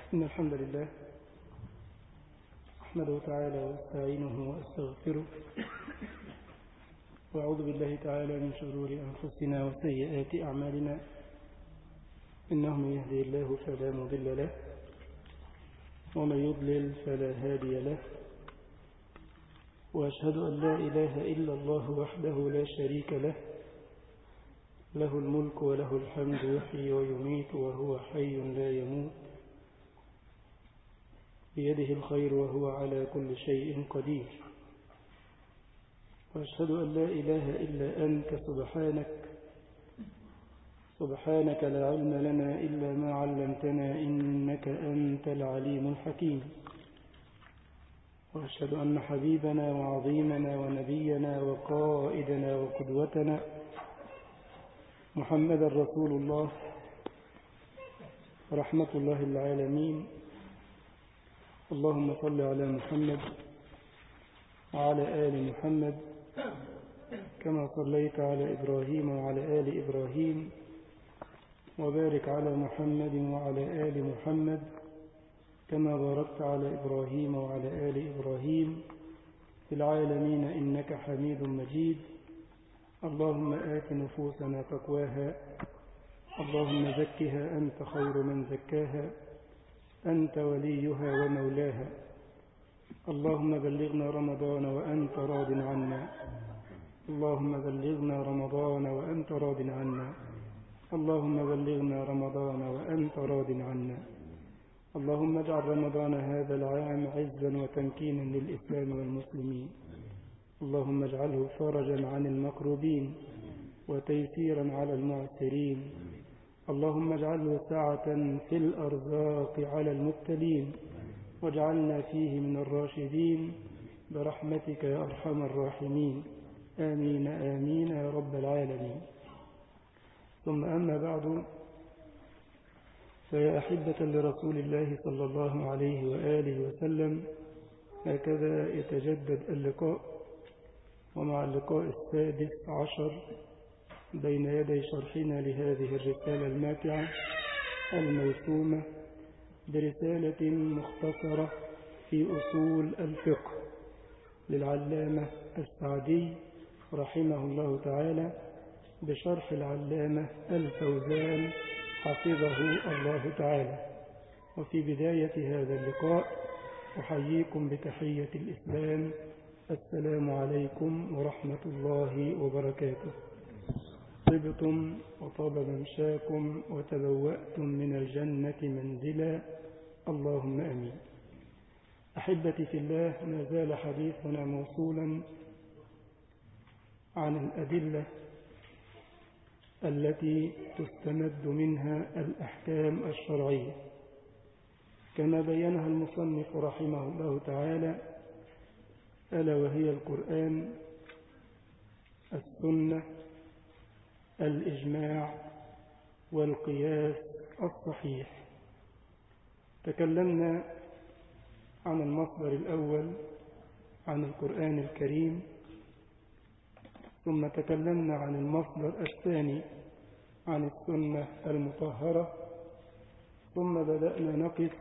إن الحمد لله أحمده تعالى واستعينه وأستغفره وأعوذ بالله تعالى من شرور أنفسنا وسيئات أعمالنا إنه من يهدي الله فلا مضل له ومن يضلل فلا هادي له وأشهد أن لا إله إلا الله وحده لا شريك له له الملك وله الحمد يحيي ويميت وهو حي لا يموت بيده الخير وهو على كل شيء قدير وأشهد أن لا إله إلا أنت سبحانك سبحانك لا علم لنا إلا ما علمتنا إنك أنت العليم الحكيم وأشهد أن حبيبنا وعظيمنا ونبينا وقائدنا وقدوتنا محمد رسول الله رحمة الله العالمين اللهم صل على محمد وعلى آل محمد كما صليت على إبراهيم وعلى آل إبراهيم وبارك على محمد وعلى آل محمد كما باركت على إبراهيم وعلى آل إبراهيم في العالمين إنك حميد مجيد اللهم آت نفوسنا تقواها اللهم زكها أنت خير من زكاها أنت وليها ومولاها اللهم بلغنا رمضان وأنت راض عنا اللهم بلغنا رمضان وأنت راض عنا اللهم بلغنا رمضان وأنت راض عنا اللهم اجعل رمضان هذا العام عزا وتمكينا للإسلام والمسلمين اللهم اجعله فرجا عن المكروبين وتيسيرا على المعسرين اللهم اجعله سعة في الأرزاق على المبتلين واجعلنا فيه من الراشدين برحمتك يا أرحم الراحمين آمين آمين يا رب العالمين ثم أما بعد فيا أحبة لرسول الله صلى الله عليه وآله وسلم هكذا يتجدد اللقاء ومع اللقاء السادس عشر بين يدي شرحنا لهذه الرسالة الماتعة الموسومة برسالة مختصرة في أصول الفقه للعلامة السعدي رحمه الله تعالى بشرح العلامة الفوزان حفظه الله تعالى وفي بداية هذا اللقاء أحييكم بتحية الإسلام السلام عليكم ورحمة الله وبركاته طبتم وطاب ممشاكم وتبوأتم من الجنة منزلا اللهم أمين أحبتي في الله ما زال حديثنا موصولا عن الأدلة التي تستمد منها الأحكام الشرعية كما بينها المصنف رحمه الله تعالى ألا وهي القرآن السنة الإجماع والقياس الصحيح تكلمنا عن المصدر الأول عن القرآن الكريم ثم تكلمنا عن المصدر الثاني عن السنة المطهرة ثم بدأنا نقف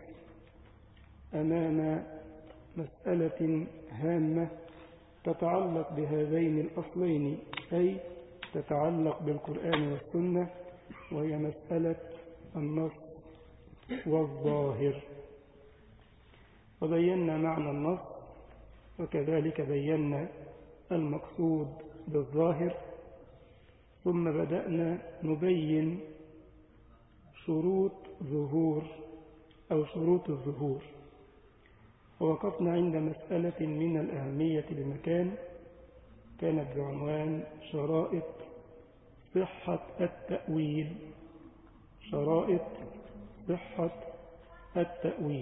أمام مسألة هامة تتعلق بهذين الأصلين أي تتعلق بالقرآن والسنة وهي مسألة النص والظاهر وبينا معنى النص وكذلك بينا المقصود بالظاهر ثم بدأنا نبين شروط ظهور أو شروط الظهور ووقفنا عند مسألة من الأهمية للمكان كانت بعنوان شرائط صحة التأويل شرائط صحة التأويل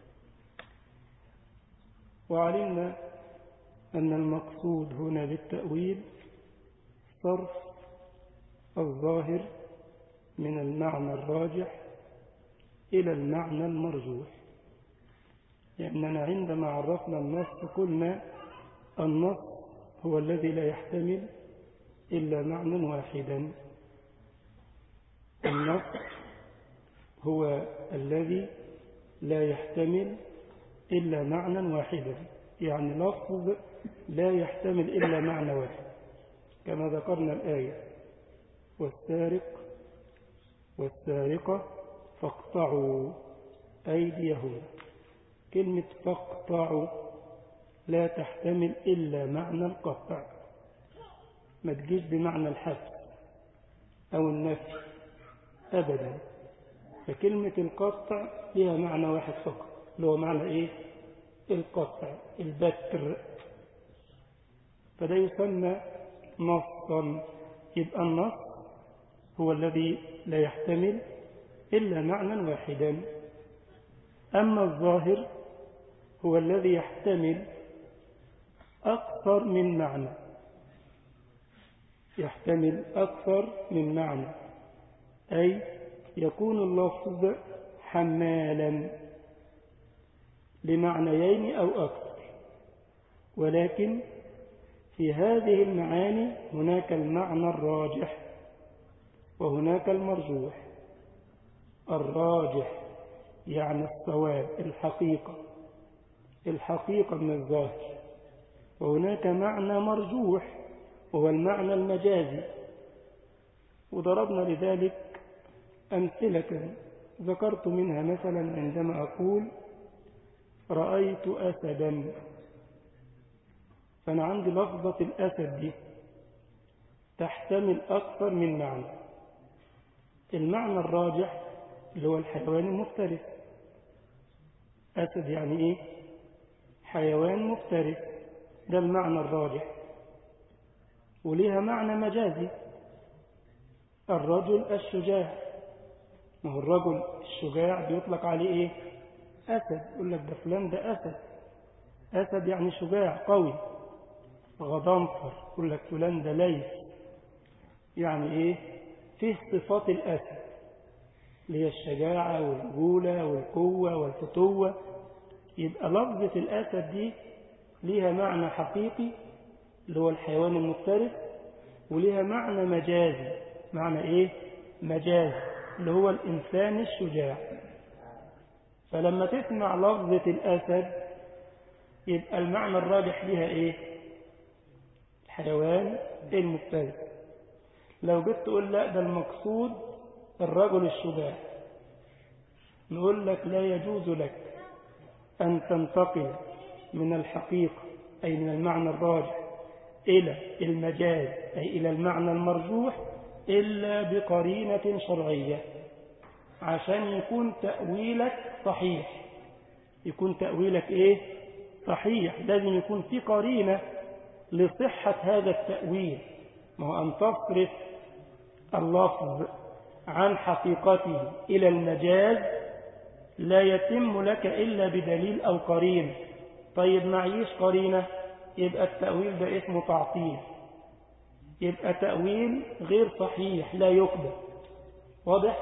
وعلمنا أن المقصود هنا بالتأويل صرف الظاهر من المعنى الراجح إلى المعنى المرجوح لأننا عندما عرفنا النص قلنا النص هو الذي لا يحتمل إلا معنى واحدا النص هو الذي لا يحتمل إلا معنى واحدا يعني لفظ لا يحتمل إلا معنى واحد كما ذكرنا الآية والسارق والسارقة فاقطعوا أيديهما كلمة فاقطعوا لا تحتمل إلا معنى القطع ما تجيش بمعنى الحبس أو النفي أبدا فكلمة القطع لها معنى واحد فقط اللي هو معنى إيه القطع البتر فده يسمى نصا يبقى النص هو الذي لا يحتمل إلا معنى واحدا أما الظاهر هو الذي يحتمل أكثر من معنى يحتمل أكثر من معنى أي يكون اللفظ حمالا لمعنيين أو أكثر ولكن في هذه المعاني هناك المعنى الراجح وهناك المرجوح الراجح يعني الصواب الحقيقة الحقيقة من الظاهر وهناك معنى مرجوح وهو المعنى المجازي وضربنا لذلك أمثلة ذكرت منها مثلا عندما أقول رأيت أسدا فأنا عندي لفظة الأسد دي تحتمل أكثر من معنى المعنى الراجح اللي هو الحيوان المفترس أسد يعني إيه حيوان مفترس ده المعنى الراجح وليها معنى مجازي الرجل الشجاع ما هو الرجل الشجاع بيطلق عليه إيه أسد يقول لك ده فلان ده أسد أسد يعني شجاع قوي غضنفر يقول لك فلان ده ليث يعني إيه فيه صفات الأسد اللي هي الشجاعة والرجولة والقوة والفتوة يبقى لفظة الأسد دي ليها معنى حقيقي اللي هو الحيوان المفترس وليها معنى مجازي معنى إيه مجاز اللي هو الإنسان الشجاع فلما تسمع لفظة الأسد يبقى المعنى الراجح لها إيه الحيوان المفترس لو جيت تقول لا ده المقصود الرجل الشجاع نقول لك لا يجوز لك أن تنتقل من الحقيقة أي من المعنى الراجح إلى المجاز أي إلى المعنى المرجوح إلا بقرينة شرعية عشان يكون تأويلك صحيح يكون تأويلك إيه صحيح لازم يكون في قرينة لصحة هذا التأويل ما هو أن تصرف اللفظ عن حقيقته إلى المجاز لا يتم لك إلا بدليل أو قرينة طيب معيش قرينة يبقى التأويل ده اسمه تعطيل يبقى تأويل غير صحيح لا يقبل واضح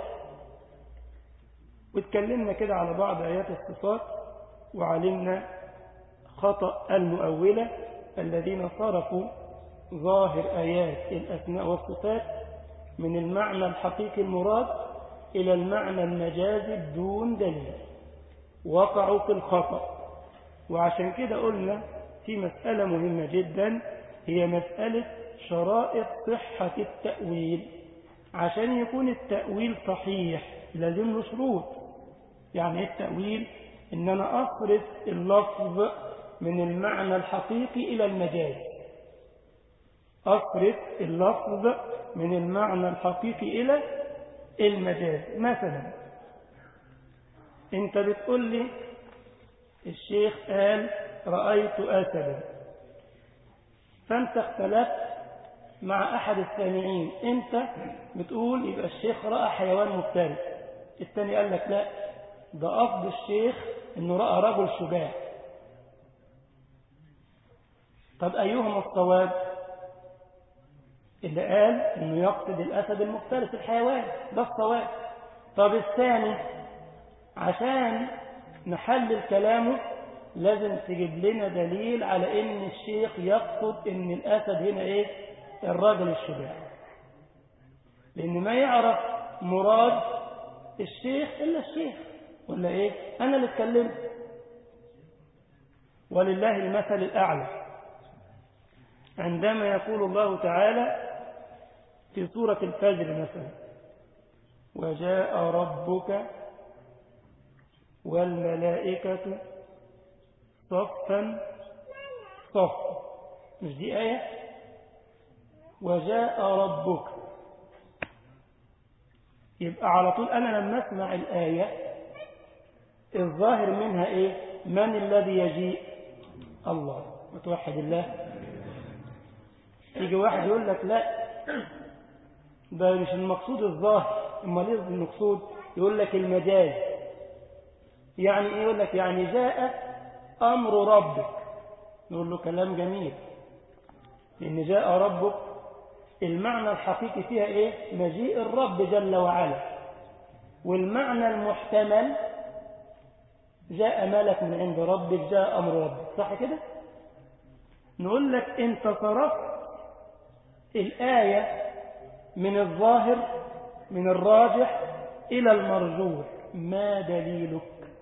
واتكلمنا كده على بعض آيات الصفات وعلمنا خطأ المؤولة الذين صرفوا ظاهر آيات الأسماء والصفات من المعنى الحقيقي المراد إلى المعنى المجازي بدون دليل وقعوا في الخطأ وعشان كده قلنا في مسألة مهمة جدا هي مسألة شرائط صحة التأويل عشان يكون التأويل صحيح لازم له شروط يعني ايه التأويل ان انا اصرف اللفظ من المعنى الحقيقي الى المجاز اصرف اللفظ من المعنى الحقيقي الى المجاز مثلا انت بتقول لي الشيخ قال رأيت أسدا فانت اختلفت مع أحد السامعين انت بتقول يبقى الشيخ رأى حيوان مفترس الثاني قال لك لا ده قصد الشيخ انه رأى رجل شجاع طب أيهما الصواب اللي قال انه يقصد الأسد المفترس الحيوان ده الصواب طب الثاني عشان نحلل كلامه لازم تجيب لنا دليل على ان الشيخ يقصد ان الاسد هنا ايه الراجل الشجاع لان ما يعرف مراد الشيخ الا الشيخ ولا إيه أنا اللي اتكلمت ولله المثل الأعلى عندما يقول الله تعالى في سورة الفجر مثلا وجاء ربك والملائكة صفا صفا مش دي آية وجاء ربك يبقى على طول أنا لما أسمع الآية الظاهر منها إيه من الذي يجيء الله وتوحد الله يجي واحد يقول لك لا ده مش المقصود الظاهر امال ايه المقصود يقول لك المجاز يعني ايه يقول لك يعني جاء امر ربك نقول له كلام جميل لان جاء ربك المعنى الحقيقي فيها ايه مجيء الرب جل وعلا والمعنى المحتمل جاء ملك من عند ربك جاء امر ربك صح كده نقول لك انت صرفت الآية من الظاهر من الراجح إلى المرجوح ما دليلك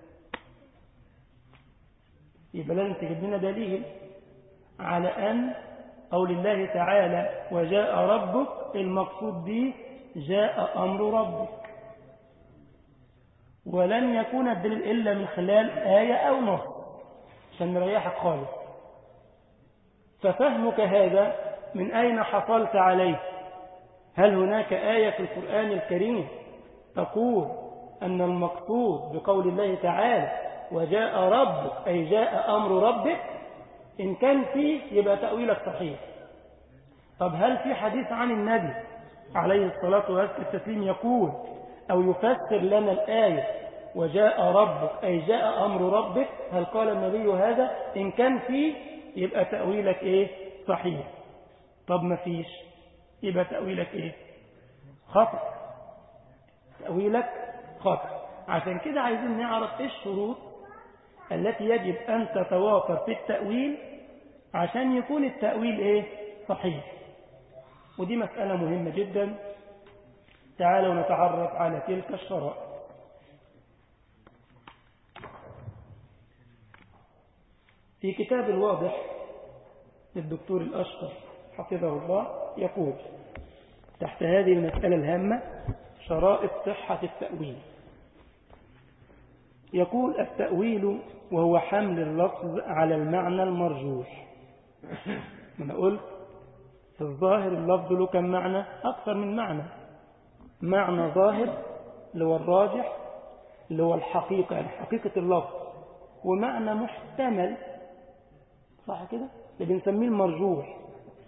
يبقى لازم تجيب لنا دليل على أن أو لله تعالى وجاء ربك المقصود به جاء أمر ربك ولن يكون الدليل إلا من خلال آية أو نص عشان نريحك خالص ففهمك هذا من أين حصلت عليه هل هناك آية في القرآن الكريم تقول أن المقصود بقول الله تعالى وجاء ربك أي جاء أمر ربك إن كان فيه يبقى تأويلك صحيح طب هل في حديث عن النبي عليه الصلاة والتسليم يقول أو يفسر لنا الآية وجاء ربك أي جاء أمر ربك هل قال النبي هذا إن كان فيه يبقى تأويلك إيه صحيح طب ما فيش يبقى تأويلك إيه خطأ تأويلك خطأ عشان كده عايزين نعرف إيه الشروط التي يجب أن تتوافر في التأويل عشان يكون التأويل إيه صحيح ودي مسألة مهمة جدا تعالوا نتعرف على تلك الشرائط في كتاب الواضح للدكتور الأشقر حفظه الله يقول تحت هذه المسألة الهامة شرائط صحة التأويل يقول التأويل وهو حمل اللفظ على المعنى المرجوح أنا قلت في الظاهر اللفظ له كم معنى أكثر من معنى معنى ظاهر اللي هو الراجح اللي هو الحقيقة يعني حقيقة اللفظ ومعنى محتمل صح كده اللي بنسميه المرجوح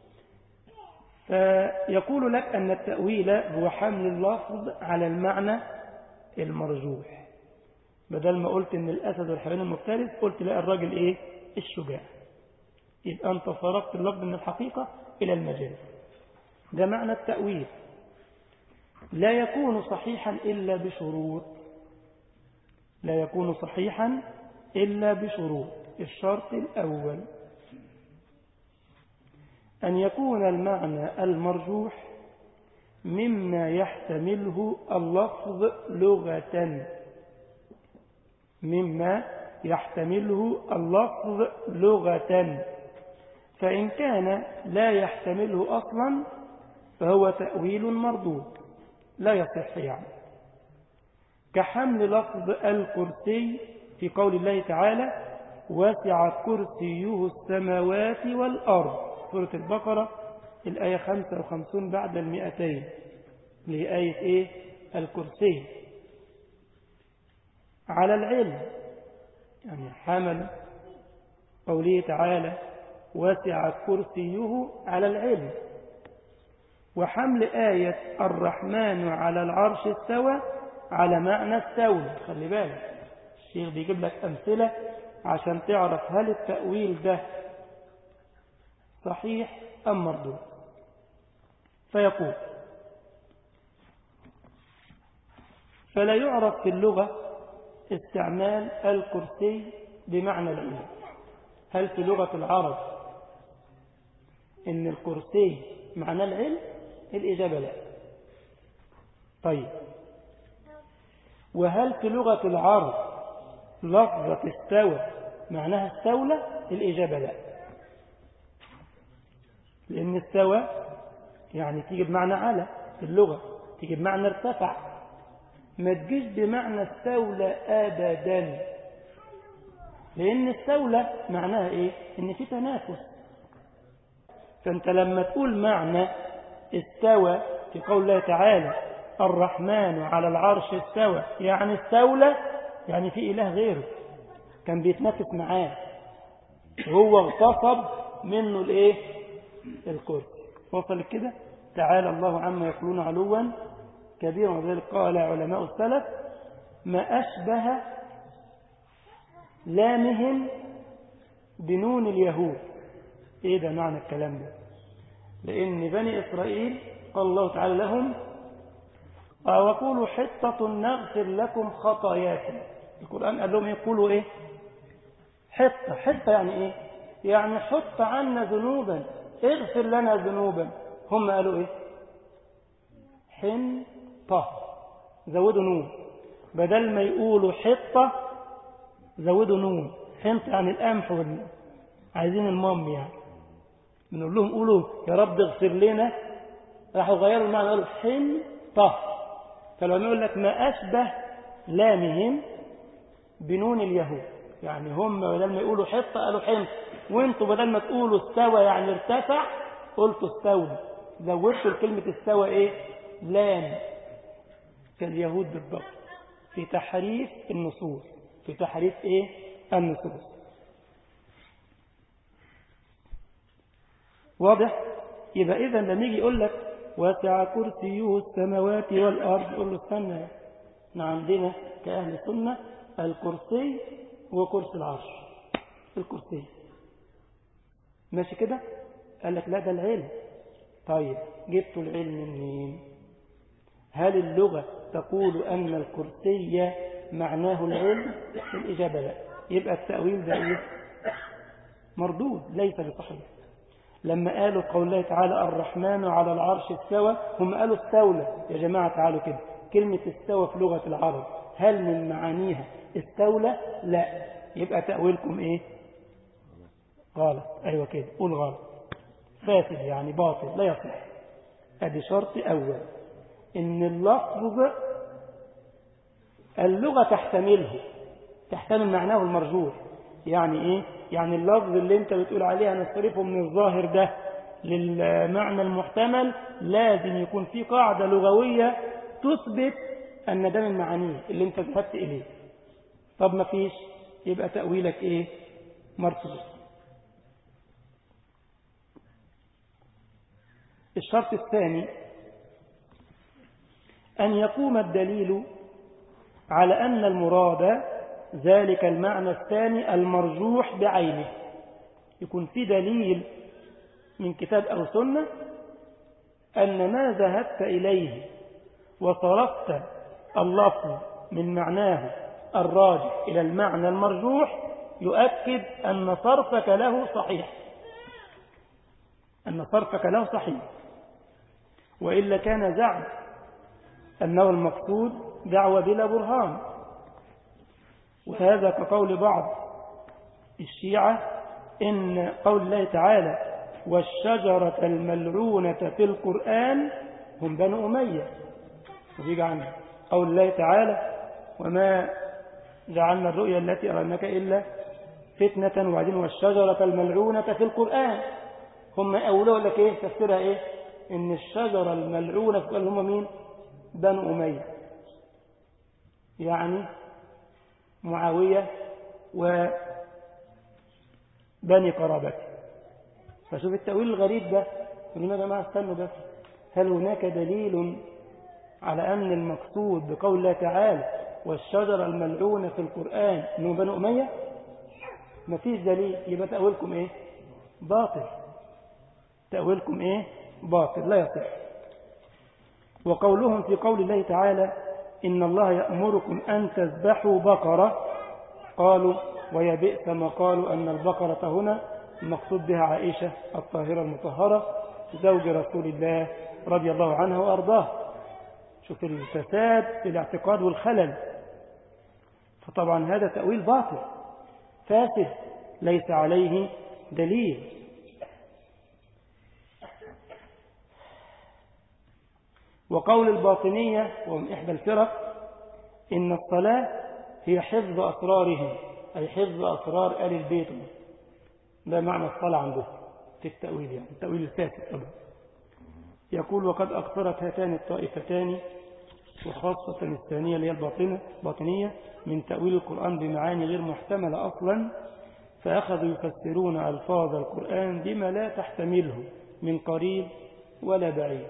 فيقول لك أن التأويل هو حمل اللفظ على المعنى المرجوح بدل ما قلت ان الأسد والحيوان المفترس قلت لا الراجل ايه الشجاع يبقى أنت صرفت اللفظ من الحقيقة إلى المجاز ده معنى التأويل لا يكون صحيحا إلا بشروط لا يكون صحيحا إلا بشروط الشرط الأول أن يكون المعنى المرجوح مما يحتمله اللفظ لغة مما يحتمله اللفظ لغة فإن كان لا يحتمله أصلا فهو تأويل مردود لا يصح يعني كحمل لفظ الكرسي في قول الله تعالى وسع كرسيه السماوات والأرض سورة البقرة الآية 55 بعد المئتين لآية إيه الكرسي على العلم يعني حمل قوله تعالى وسع كرسيه على العلم وحمل آية الرحمن على العرش استوى على معنى استوى خلي بالك الشيخ بيجيب لك أمثلة عشان تعرف هل التأويل ده صحيح أم مردود فيقول فلا يعرف في اللغة استعمال الكرسي بمعنى العلم هل في لغة العرب إن الكرسي معنى العلم الإجابة لا طيب وهل في لغة العرب لفظة استوى معناها استولى الإجابة لا لأن استوى يعني تيجي بمعنى على في اللغة تيجي بمعنى ارتفع ما تجيش بمعنى استولى أبدا لأن استولى معناها إيه إن في تنافس فأنت لما تقول معنى استوى في قول الله تعالى الرحمن على العرش استوى يعني استولى يعني في إله غيره كان بيتنافس معاه هو اغتصب منه الايه الكرسي وصل كده تعالى الله عما يقولون علوا كبيرا وذلك قال علماء السلف ما أشبه لامهم بنون اليهود ايه ده معنى الكلام ده لأن بني إسرائيل قال الله تعالى لهم وقولوا حطة نغفر لكم خطاياكم القرآن قال لهم يقولوا ايه حطة حطة يعني ايه يعني حط عنا ذنوبا اغفر لنا ذنوبا هم قالوا ايه حنطة زودوا نون بدل ما يقولوا حطة زودوا نون حنطة يعني القمح وال... عايزين المام يعني بنقول لهم قولوا يا رب اغفر لنا راحوا غيروا المعنى قالوا حنطة فلما يقول لك ما أشبه لامهم بنون اليهود يعني هم بدل ما يقولوا حطة قالوا حنطة وانتوا بدل ما تقولوا استوى يعني ارتفع قلتوا استولى زودتوا الكلمة استوى ايه لام كاليهود بالضبط في تحريف النصوص في تحريف ايه النصوص واضح يبقى اذا لما يجي يقول لك وسع كرسيه السماوات والارض يقول له استنى احنا عندنا كاهل سنه الكرسي هو كرسي العرش الكرسي ماشي كده قال لك لا ده العلم طيب جبتوا العلم منين هل اللغة تقول أن الكرسي معناه العلم الإجابة لا يبقى التأويل ده إيه مردود ليس بصحيح لما قالوا قول الله تعالى الرحمن على العرش استوى هم قالوا استولى يا جماعة تعالوا كده كلمة استوى في لغة العرب هل من معانيها استولى لا يبقى تأويلكم ايه غلط ايوه كده قول غلط فاسد يعني باطل لا يصح ادي شرط اول ان اللفظ اللغة تحتمله تحتمل معناه المرجوح يعني ايه يعني اللفظ اللي انت بتقول عليه هنصرفه من الظاهر ده للمعنى المحتمل لازم يكون في قاعدة لغوية تثبت أن ده من معانيه اللي انت ذهبت إليه طب ما فيش يبقى تأويلك ايه مرفوض الشرط الثاني أن يقوم الدليل على أن المراد ذلك المعنى الثاني المرجوح بعينه يكون في دليل من كتاب أو سنة أن ما ذهبت إليه وصرفت اللفظ من معناه الراجح إلى المعنى المرجوح يؤكد أن صرفك له صحيح أن صرفك له صحيح وإلا كان زعم أنه المقصود دعوة بلا برهان وهذا كقول بعض الشيعة إن قول الله تعالى والشجرة الملعونة في القرآن هم بنو أمية وفي عنه قول الله تعالى وما جعلنا الرؤيا التي أرنك إلا فتنة وبعدين والشجرة الملعونة في القرآن هم أولوا لك إيه تفسيرها إيه إن الشجرة الملعونة في هم مين بنو أمية يعني معاوية وبني قرابته فشوف التأويل الغريب ده يقولون يا جماعة استنوا بس هل هناك دليل على أن المقصود بقول الله تعالى والشجرة الملعونة في القرآن أنه بنو أمية ما فيش دليل يبقى تأويلكم إيه باطل تأويلكم إيه باطل لا يصح وقولهم في قول الله تعالى إن الله يأمركم أن تذبحوا بقرة قالوا ويا بئس ما قالوا أن البقرة هنا المقصود بها عائشة الطاهرة المطهرة زوج رسول الله رضي الله عنها وأرضاه شوف الفساد في الاعتقاد والخلل فطبعا هذا تأويل باطل فاسد ليس عليه دليل وقول الباطنية ومن إحدى الفرق إن الصلاة هي حفظ أسرارهم أي حفظ أسرار آل البيت ده معنى الصلاة عنده في التأويل يعني التأويل الفاسد طبعا يقول وقد أكثرت هاتان الطائفتان وخاصة الثانية اللي هي الباطنة باطنية من تأويل القرآن بمعاني غير محتملة أصلا فأخذوا يفسرون ألفاظ القرآن بما لا تحتمله من قريب ولا بعيد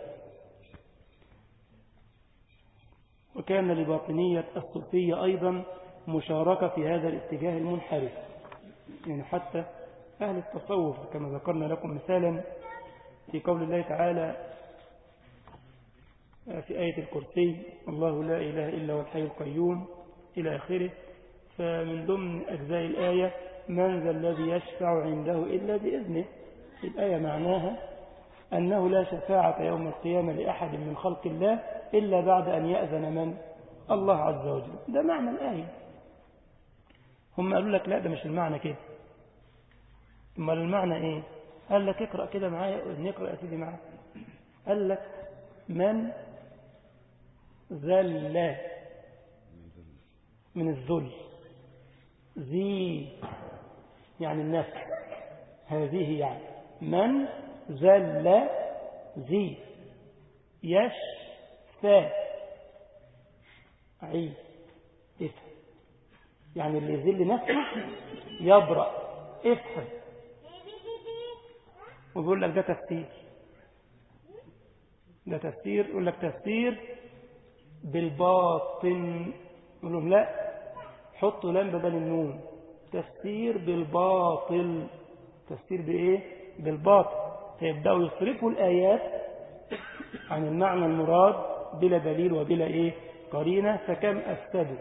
وكان لباطنية الصوفية أيضا مشاركة في هذا الاتجاه المنحرف يعني حتى أهل التصوف كما ذكرنا لكم مثالا في قول الله تعالى في آية الكرسي الله لا إله إلا هو الحي القيوم إلى آخره فمن ضمن أجزاء الآية من ذا الذي يشفع عنده إلا بإذنه الآية معناها أنه لا شفاعة يوم القيامة لأحد من خلق الله إلا بعد أن يأذن من الله عز وجل ده معنى الآية هم قالوا لك لا ده مش المعنى كده اما المعنى ايه قال لك اقرأ كده معايا نقرأ يا سيدي معايا قال لك من ذل من الذل ذي يعني النفس هذه يعني من ذل ذي يشفى عي افهم يعني اللي يذل نفسه يبرأ افهم وبيقول لك ده تفسير ده تفسير يقول لك تفسير بالباطن يقول لهم لا حطوا لام بدل النون تفسير بالباطل تفسير بإيه بالباطل فيبدأوا يصرفوا الآيات عن المعنى المراد بلا دليل وبلا إيه قرينة فكم أفسدوا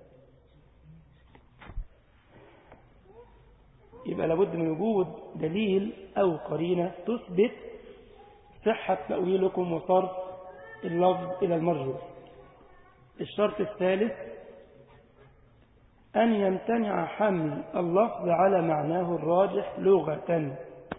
يبقى لابد من وجود دليل أو قرينة تثبت صحة تأويلكم وصرف اللفظ إلى المرجو الشرط الثالث أن يمتنع حمل اللفظ على معناه الراجح لغة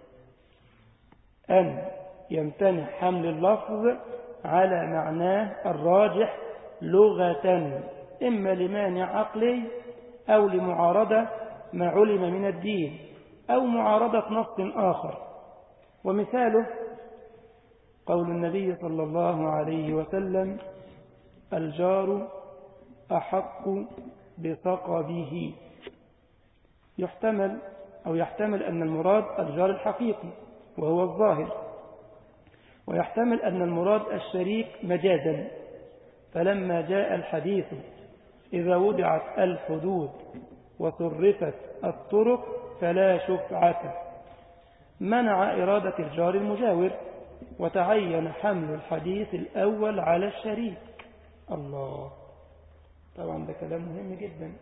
أن يمتنع حمل اللفظ على معناه الراجح لغة إما لمانع عقلي أو لمعارضة ما علم من الدين أو معارضة نص آخر ومثاله قول النبي صلى الله عليه وسلم الجار أحق بثقبه يحتمل أو يحتمل أن المراد الجار الحقيقي وهو الظاهر ويحتمل أن المراد الشريك مجازا فلما جاء الحديث إذا وضعت الحدود وصرفت الطرق فلا شفعة منع إرادة الجار المجاور وتعين حمل الحديث الأول على الشريك الله طبعا ده كلام مهم جدا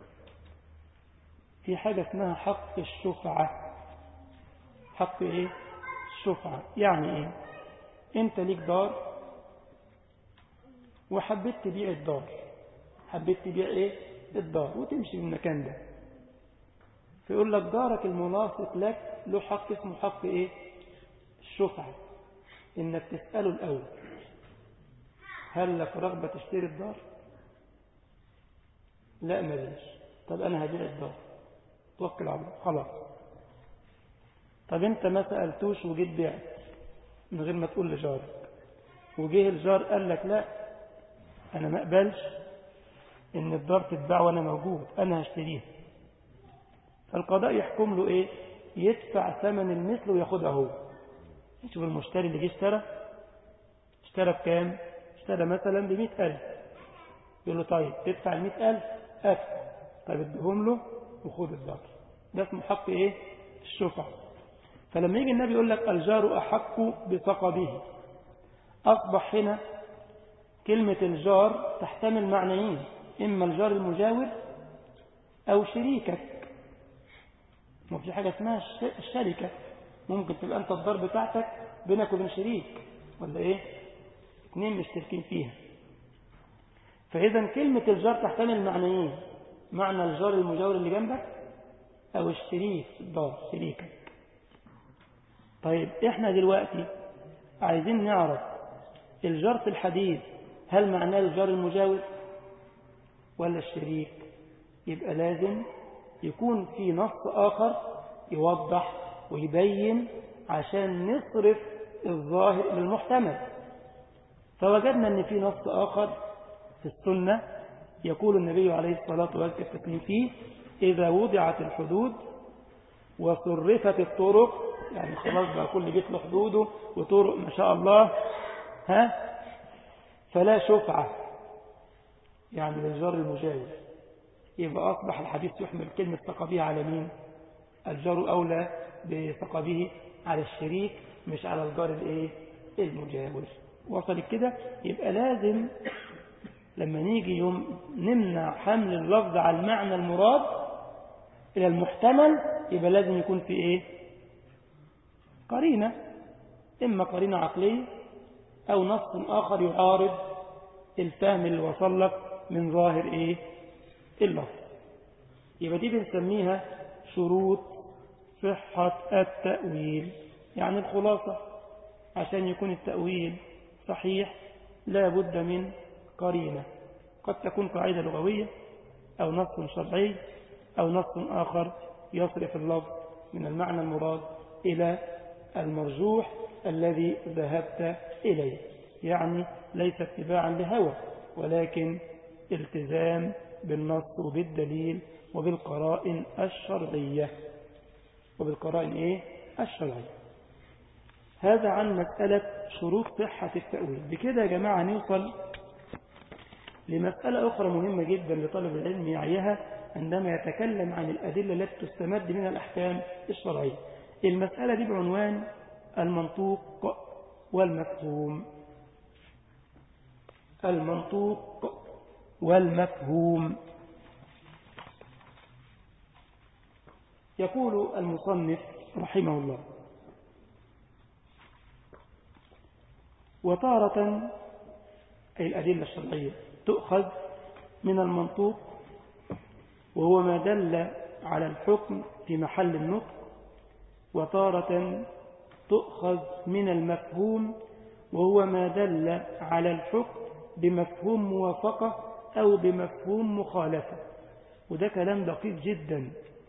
في حاجة اسمها حق الشفعة حق ايه الشفعة يعني ايه انت ليك دار وحبيت تبيع الدار حبيت تبيع ايه الدار وتمشي من المكان ده فيقول لك دارك الملاصق لك له حق اسمه حق ايه الشفعة انك تسأله الاول هل لك رغبة تشتري الدار لا ماليش طب انا هبيع الدار توكل على الله خلاص طب انت ما سألتوش وجيت بعت من غير ما تقول لجارك وجه الجار قال لك لا انا ما اقبلش ان الدار تتباع وانا موجود انا هشتريها فالقضاء يحكم له ايه يدفع ثمن المثل وياخدها هو شوف المشتري اللي جه اشترى اشترى بكام اشترى مثلا بمئة ألف يقول له طيب تدفع المئة ألف أدفع طيب ادهم له وخد الدار ده اسمه حق ايه الشفع فلما يجي النبي يقول لك الجار أحق بثقبه أصبح هنا كلمة الجار تحتمل معنيين إما الجار المجاور أو شريكك وفي حاجة اسمها الشركة ممكن تبقى أنت الدار بتاعتك بينك وبين شريك ولا إيه اثنين مشتركين فيها فإذا كلمة الجار تحتمل معنيين معنى الجار المجاور اللي جنبك أو الشريك الدار شريكك طيب إحنا دلوقتي عايزين نعرف الجار في الحديث هل معناه الجار المجاور ولا الشريك يبقى لازم يكون في نص آخر يوضح ويبين عشان نصرف الظاهر للمحتمل فوجدنا أن في نص آخر في السنة يقول النبي عليه الصلاة والسلام فيه إذا وضعت الحدود وصرفت الطرق يعني خلاص بقى كل بيت له حدوده وطرق ما شاء الله ها فلا شفعة يعني للجار المجاور يبقى أصبح الحديث يحمل كلمة ثقبيه على مين الجار أولى بثقبه على الشريك مش على الجار الايه المجاور وصلت كده يبقى لازم لما نيجي يوم نمنع حمل اللفظ على المعنى المراد إلى المحتمل يبقى لازم يكون في إيه قرينة إما قرينة عقلية أو نص آخر يعارض الفهم اللي وصل لك من ظاهر إيه اللفظ يبقى دي بنسميها شروط صحة التأويل يعني الخلاصة عشان يكون التأويل صحيح لا بد من قرينة قد تكون قاعدة لغوية أو نص شرعي أو نص آخر يصرف اللفظ من المعنى المراد إلى المرجوح الذي ذهبت إليه يعني ليس اتباعا لهوى ولكن التزام بالنص وبالدليل وبالقرائن الشرعية وبالقرائن إيه؟ الشرعية هذا عن مسألة شروط صحة التأويل بكده يا جماعة نوصل لمسألة أخرى مهمة جدا لطالب العلم يعيها عندما يتكلم عن الأدلة التي تستمد من الأحكام الشرعية المسألة دي بعنوان المنطوق والمفهوم المنطوق والمفهوم يقول المصنف رحمه الله وتارة أي الأدلة الشرعية تؤخذ من المنطوق وهو ما دل على الحكم في محل النطق وتارة تؤخذ من المفهوم وهو ما دل على الحكم بمفهوم موافقة أو بمفهوم مخالفة وده كلام دقيق جدا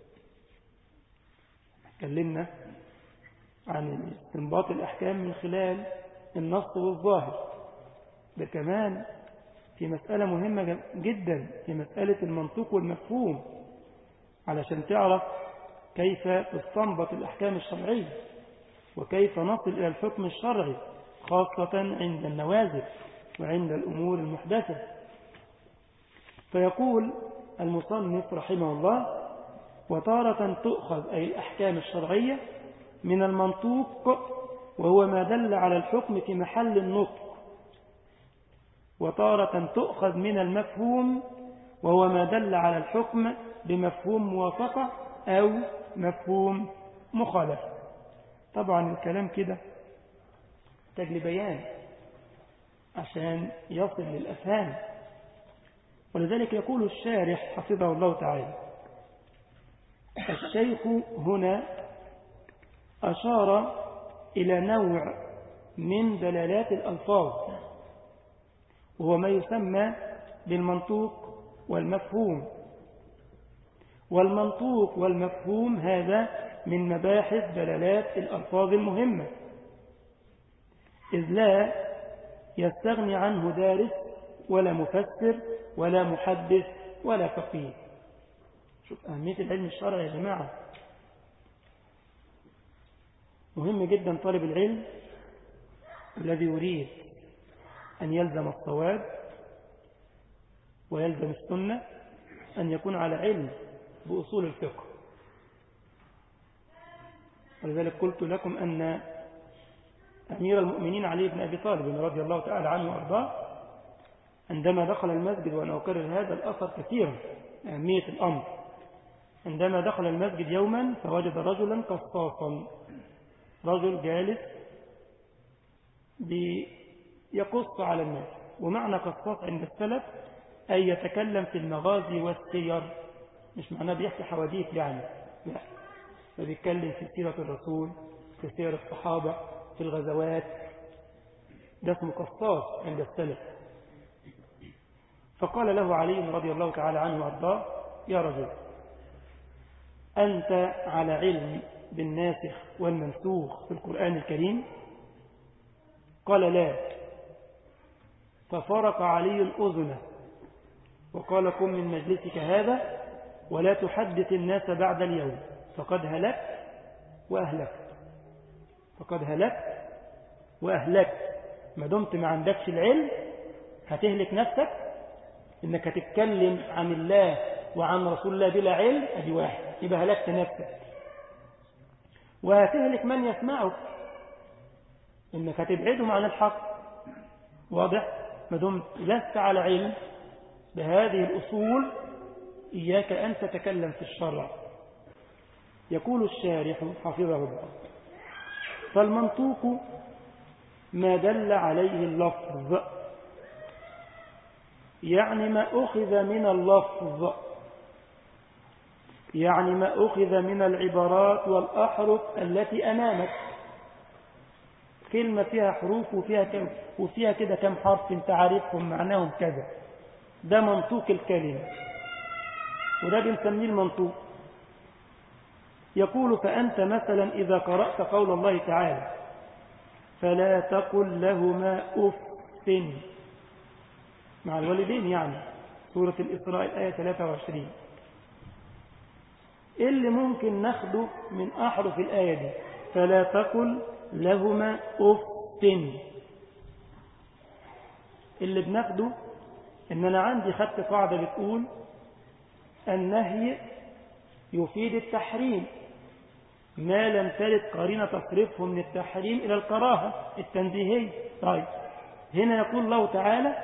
تكلمنا عن استنباط الأحكام من خلال النص والظاهر ده كمان في مسألة مهمة جدا في مسألة المنطوق والمفهوم علشان تعرف كيف تستنبط الأحكام الشرعية وكيف نصل إلى الحكم الشرعي خاصة عند النوازل وعند الأمور المحدثة فيقول المصنف رحمه الله وتارة تؤخذ أي الأحكام الشرعية من المنطوق وهو ما دل على الحكم في محل النطق وتارة تؤخذ من المفهوم وهو ما دل على الحكم بمفهوم موافقة أو مفهوم مخالفة طبعا الكلام كده تجلي بيان عشان يصل للأفهام ولذلك يقول الشارح حفظه الله تعالى الشيخ هنا أشار إلى نوع من دلالات الألفاظ وهو ما يسمى بالمنطوق والمفهوم والمنطوق والمفهوم هذا من مباحث دلالات الألفاظ المهمة إذ لا يستغني عنه دارس ولا مفسر ولا محدث ولا فقيه شوف أهمية العلم الشرعي يا جماعة مهم جدا طالب العلم الذي يريد أن يلزم الصواب ويلزم السنة أن يكون على علم بأصول الفقه ولذلك قلت لكم أن أمير المؤمنين علي بن أبي طالب رضي الله تعالى عنه وأرضاه عندما دخل المسجد وأنا أكرر هذا الأثر كثيرا أهمية الأمر عندما دخل المسجد يوما فوجد رجلا قصاصا رجل جالس يقص على الناس ومعنى قصاص عند السلف أي يتكلم في المغازي والسير مش معناه بيحكي حواديت يعني لا ده بيتكلم في سيرة الرسول في سيرة الصحابة في الغزوات ده اسمه قصاص عند السلف فقال له علي رضي الله تعالى عنه وارضاه يا رجل أنت على علم بالناسخ والمنسوخ في القرآن الكريم قال لا ففرق علي الأذن وقال قم من مجلسك هذا ولا تحدث الناس بعد اليوم فقد هلكت وأهلكت فقد هلكت وأهلكت ما دمت ما عندكش العلم هتهلك نفسك إنك هتتكلم عن الله وعن رسول الله بلا علم أدي واحد يبقى هلكت نفسك وهتهلك من يسمعك إنك هتبعدهم عن الحق واضح ما دمت لست على علم بهذه الأصول إياك أن تتكلم في الشرع يقول الشارح حفظه الله فالمنطوق ما دل عليه اللفظ يعني ما أخذ من اللفظ يعني ما أخذ من العبارات والأحرف التي أمامك كلمة فيها حروف وفيها كم وفيها كده كم حرف انت عارفهم معناهم كذا ده منطوق الكلمة وده بنسميه المنطوق يقول فأنت مثلا إذا قرأت قول الله تعالى فلا تقل لهما أف مع الوالدين يعني سورة الإسراء الآية 23 إيه اللي ممكن ناخده من أحرف الآية دي فلا تقل لهما أف اللي بناخده إن أنا عندي خدت قاعدة بتقول النهي يفيد التحريم ما لم ترد قرينة تصرفه من التحريم إلى الكراهة التنزيهية طيب هنا يقول الله تعالى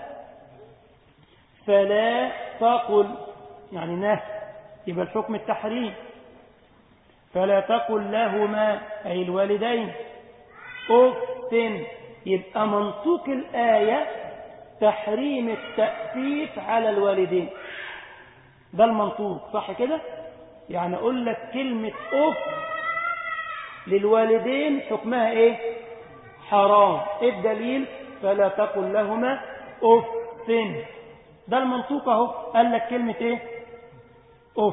فلا تقل يعني نهي يبقى الحكم التحريم فلا تقل لهما أي الوالدين أف يبقى منطوق الآية تحريم التأسيف على الوالدين ده المنطوق صح كده يعني أقول لك كلمة أف للوالدين حكمها إيه حرام إيه الدليل فلا تقل لهما أف ده المنطوق اهو قال لك كلمة إيه أف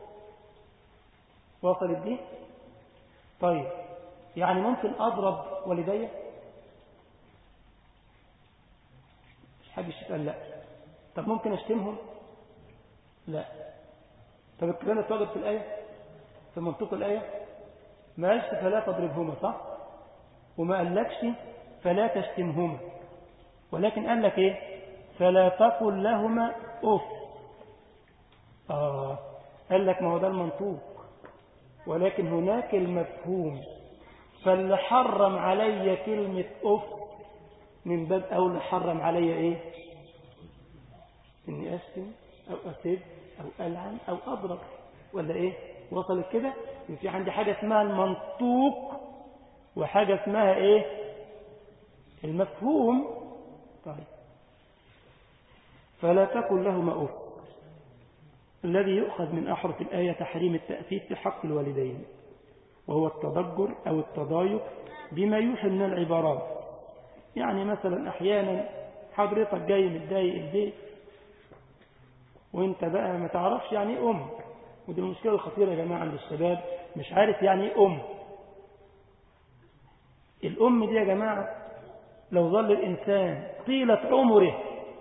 وصلت دي طيب يعني ممكن أضرب والدي مش حاجة يتقال لا طب ممكن أشتمهم لا طب الكلام اتوجد في الآية في منطق الآية ما قالش فلا تضربهما صح وما قالكش فلا تشتمهما ولكن قال لك ايه فلا تقل لهما اف آه قال لك ما هو ده المنطوق ولكن هناك المفهوم فاللي حرم علي كلمة أف من باب أولى حرم علي إيه إني أشتم أو أسب أو ألعن أو أضرب ولا إيه وصلت كده في عندي حاجة اسمها المنطوق وحاجة اسمها إيه المفهوم طيب فلا تقل لهما أف الذي يؤخذ من أحرف الآية تحريم التأثير في حق الوالدين وهو التضجر أو التضايق بما يوحي من العبارات يعني مثلا أحيانا حضرتك جاي متضايق البيت وانت بقى ما تعرفش يعني ايه أم ودي المشكلة الخطيرة يا جماعة عند الشباب مش عارف يعني ايه أم الأم دي يا جماعة لو ظل الإنسان طيلة عمره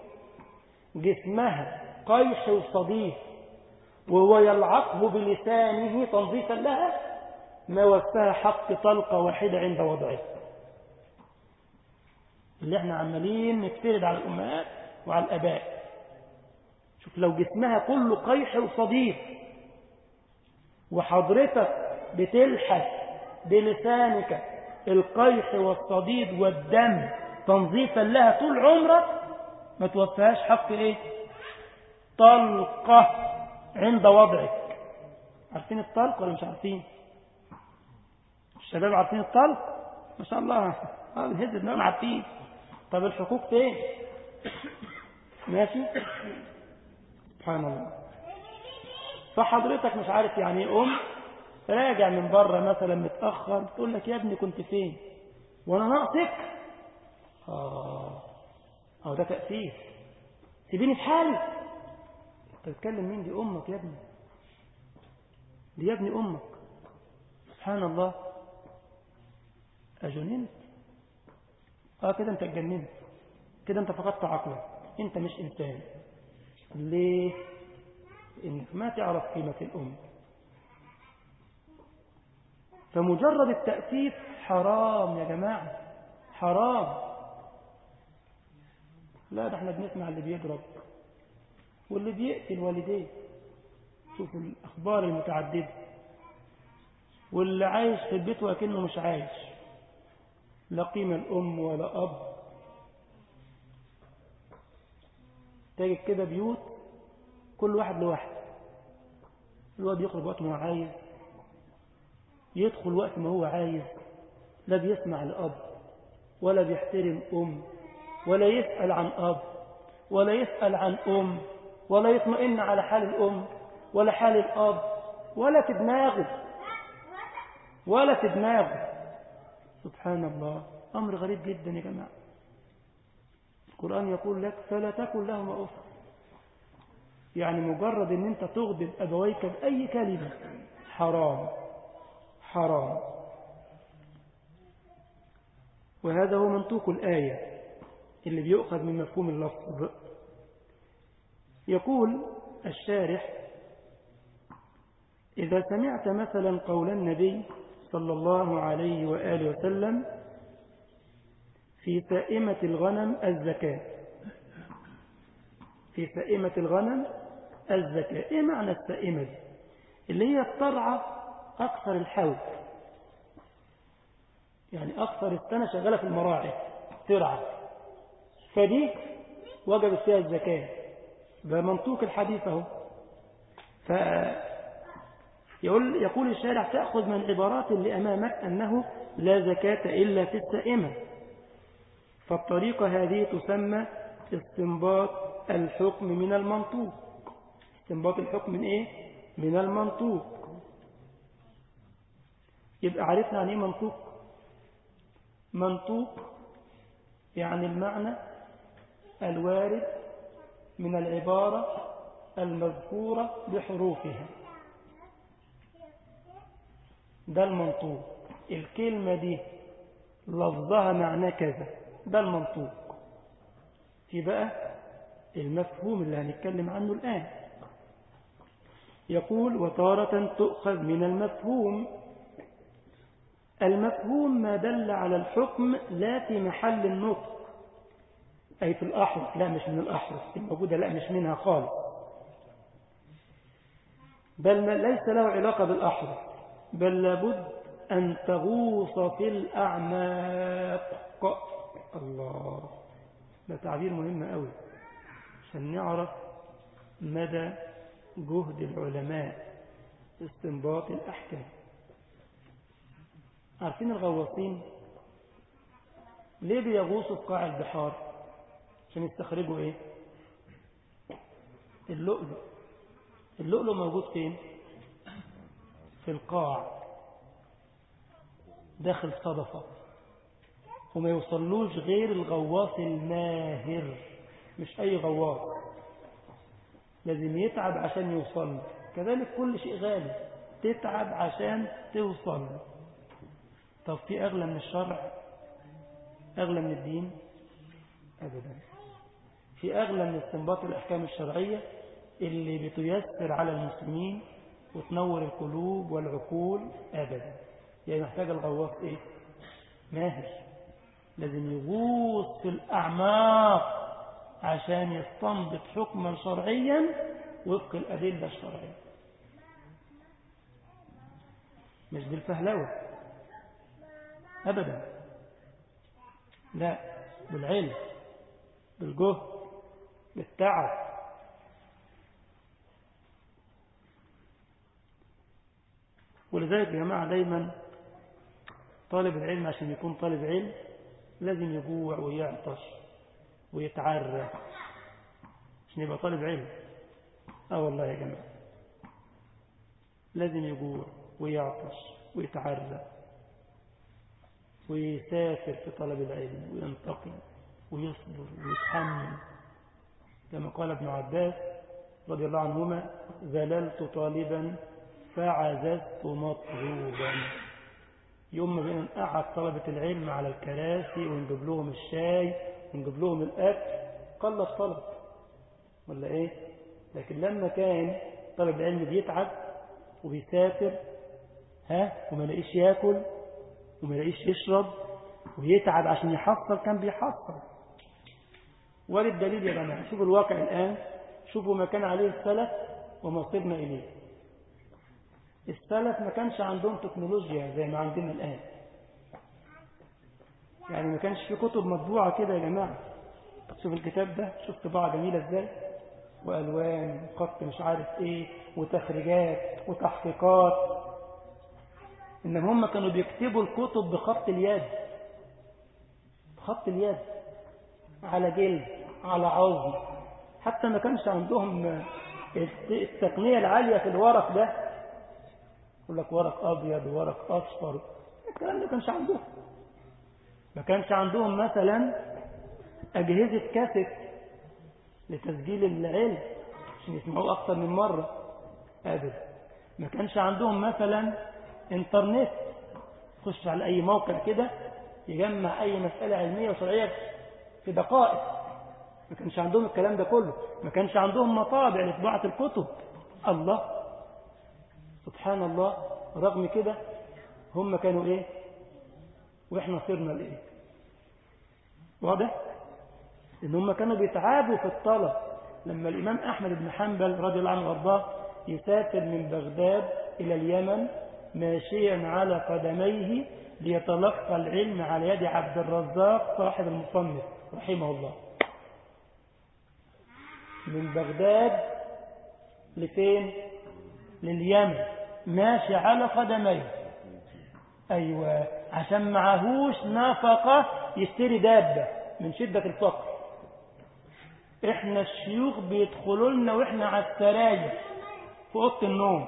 جسمها قيح وصديق وهو يلعقه بلسانه تنظيفا لها ما وفاها حق طلقة واحدة عند وضعه اللي احنا عمالين نفترض على الأمهات وعلى الأباء شوف لو جسمها كله قيح وصديق وحضرتك بتلحس بلسانك القيح والصديد والدم تنظيفا لها طول عمرك ما توفيهاش حق ايه طلقة عند وضعك عارفين الطلق ولا مش عارفين الشباب عارفين الطلق ما شاء الله اه الهز دماغنا عارفين طب الحقوق فين ماشي سبحان الله فحضرتك مش عارف يعني ايه ام راجع من بره مثلا متاخر تقول لك يا ابني كنت فين وانا ناقصك اه اه ده تاثير سيبيني في حالي انت بتتكلم مين دي امك يا ابني دي يا ابني امك سبحان الله اجننت اه كده انت اتجننت كده انت فقدت عقلك انت مش انسان ليه انك ما تعرف قيمة الام فمجرد التأسيس حرام يا جماعة حرام لا ده احنا بنسمع اللي بيضرب واللي بيقتل والديه شوفوا الأخبار المتعددة واللي عايش في البيت وكأنه مش عايش لا قيمة الأم ولا أب تجد كده بيوت كل واحد لوحده الواد يخرج وقت ما هو عايز يدخل وقت ما هو عايز لا بيسمع لأب ولا بيحترم أم ولا يسأل عن أب ولا يسأل عن أم ولا يطمئن على حال الأم ولا حال الأب ولا في دماغه ولا في دماغه سبحان الله أمر غريب جدا يا جماعة القرآن يقول لك فلا تكن لهما أف يعني مجرد ان انت تغضب أبويك بأي كلمة حرام حرام وهذا هو منطوق الآية اللي بيؤخذ من مفهوم اللفظ يقول الشارح إذا سمعت مثلا قول النبي صلى الله عليه وآله وسلم في سائمة الغنم الزكاة في سائمة الغنم الزكاة إيه معنى السائمة دي اللي هي الطرعة أكثر الحول يعني أكثر السنة شغالة في المراعي ترعى فدي وجبت فيها الزكاة ده منطوق الحديث اهو ف يقول يقول الشارع تأخذ من العبارات اللي أمامك أنه لا زكاة إلا في السائمة فالطريقة هذه تسمى استنباط الحكم من المنطوق استنباط الحكم من إيه؟ من المنطوق يبقى عرفنا عن إيه منطوق منطوق يعني المعنى الوارد من العبارة المذكورة بحروفها ده المنطوق الكلمة دي لفظها معناه كذا ده المنطوق في بقى المفهوم اللي هنتكلم عنه الآن يقول وتارة تؤخذ من المفهوم المفهوم ما دل على الحكم لا في محل النطق أي في الأحرف لا مش من الأحرف الموجودة لا مش منها خالص بل ليس له علاقة بالأحرف بل لابد أن تغوص في الأعماق الله ده تعبير مهم قوي عشان نعرف مدى جهد العلماء في استنباط الأحكام عارفين الغواصين ليه بيغوصوا في قاع البحار عشان يستخرجوا ايه اللؤلؤ اللؤلؤ موجود فين في القاع داخل صدفة وما يوصلوش غير الغواص الماهر مش أي غواص لازم يتعب عشان يوصل كذلك كل شيء غالي تتعب عشان توصل طب في أغلى من الشرع أغلى من الدين أبدا في أغلى من استنباط الأحكام الشرعية اللي بتيسر على المسلمين وتنور القلوب والعقول أبدا يعني محتاج الغواص إيه ماهر لازم يغوص في الأعماق عشان يستنبط حكما شرعيا وفق الأدلة الشرعية مش بالفهلوة أبدا لا بالعلم بالجهد بالتعب ولذلك يا جماعة دايما طالب العلم عشان يكون طالب علم لازم يجوع ويعطش ويتعرى عشان يبقى طالب علم اه والله يا جماعة لازم يجوع ويعطش ويتعرى ويسافر في طلب العلم وينتقل ويصبر ويتحمل كما قال ابن عباس رضي الله عنهما ذللت طالبا فعززت مطلوبا يوم ما بين نقعد طلبة العلم على الكراسي ونجيب لهم الشاي ونجيب لهم الأكل قل الطلب ولا إيه لكن لما كان طالب العلم بيتعب وبيسافر ها وما لاقيش ياكل وما لاقيش يشرب ويتعب عشان يحصل كان بيحصل وللدليل يا جماعه شوفوا الواقع الآن شوفوا ما كان عليه السلف وما صرنا إليه السلف ما كانش عندهم تكنولوجيا زي ما عندنا الآن يعني ما كانش في كتب مطبوعة كده يا جماعة شوف الكتاب ده شوف طباعة جميلة ازاي وألوان وخط مش عارف ايه وتخريجات وتحقيقات إنما هم كانوا بيكتبوا الكتب بخط اليد بخط اليد على جلد على عظم حتى ما كانش عندهم التقنية العالية في الورق ده يقول لك ورق أبيض وورق أصفر الكلام ده كانش عندهم ما كانش عندهم مثلا أجهزة كاسيت لتسجيل العلم عشان يسمعوه أكثر من مرة أبدا ما كانش عندهم مثلا انترنت خش على أي موقع كده يجمع أي مسألة علمية وشرعية في دقائق ما كانش عندهم الكلام ده كله ما كانش عندهم مطابع لطباعة الكتب الله سبحان الله رغم كده هم كانوا ايه واحنا صرنا لايه واضح ان هم كانوا بيتعابوا في الطلب لما الامام احمد بن حنبل رضي الله عنه وارضاه يسافر من بغداد الى اليمن ماشيا على قدميه ليتلقى العلم على يد عبد الرزاق صاحب المصنف رحمه الله من بغداد لفين لليمن ماشي على قدميه أيوة عشان معهوش نفقة يشتري دابة من شدة الفقر احنا الشيوخ بيدخلوا لنا واحنا على السراير في اوضه النوم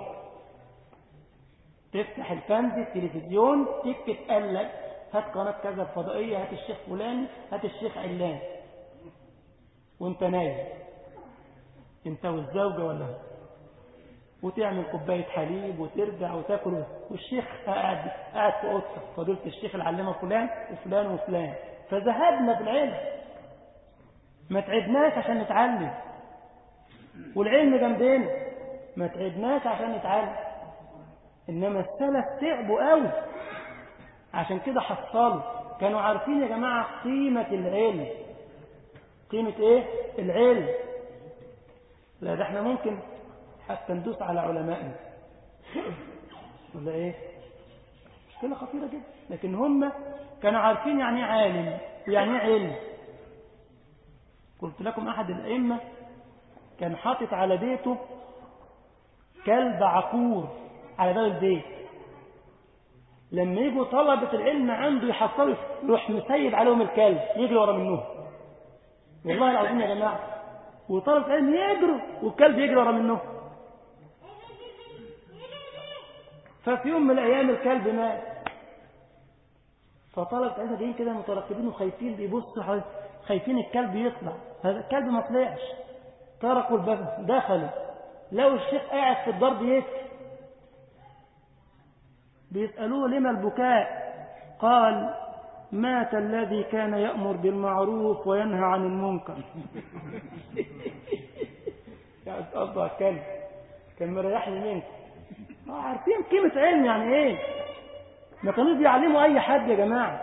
تفتح الفندي التلفزيون تك تقلب هات قناة كذا الفضائية هات الشيخ فلان هات الشيخ علان وانت نايم انت والزوجة ولا وتعمل كوباية حليب وترجع وتاكل والشيخ قاعد قاعد في اوضتك فضيلة الشيخ العلامة فلان وفلان وفلان فذهبنا في العلم ما تعبناش عشان نتعلم والعلم جنبنا ما تعبناش عشان نتعلم انما السلف تعبوا قوي عشان كده حصلوا كانوا عارفين يا جماعة قيمة العلم قيمة ايه العلم لا ده احنا ممكن حتى ندوس على علمائنا ولا ايه مشكلة خطيرة جدا لكن هم كانوا عارفين يعني ايه عالم ويعني ايه علم قلت لكم احد الائمة كان حاطط على بيته كلب عقور على باب البيت لما يجوا طلبة العلم عنده يحصلوا يروح مسيب عليهم الكلب يجري ورا منهم والله العظيم يا جماعة وطلبة العلم يجروا والكلب يجري ورا منهم ففي يوم من الأيام الكلب مات فطلبة العلم جايين كده مترقبين وخايفين بيبصوا خايفين الكلب يطلع هذا الكلب ما طلعش طرقوا الباب دخلوا لو الشيخ قاعد في الدار بيبكي بيسألوه لما البكاء قال مات الذي كان يأمر بالمعروف وينهى عن المنكر يعني أصدق كلب كان مريحني منكم عارفين قيمة علم يعني ايه ما كانوا بيعلموا اي حد يا جماعة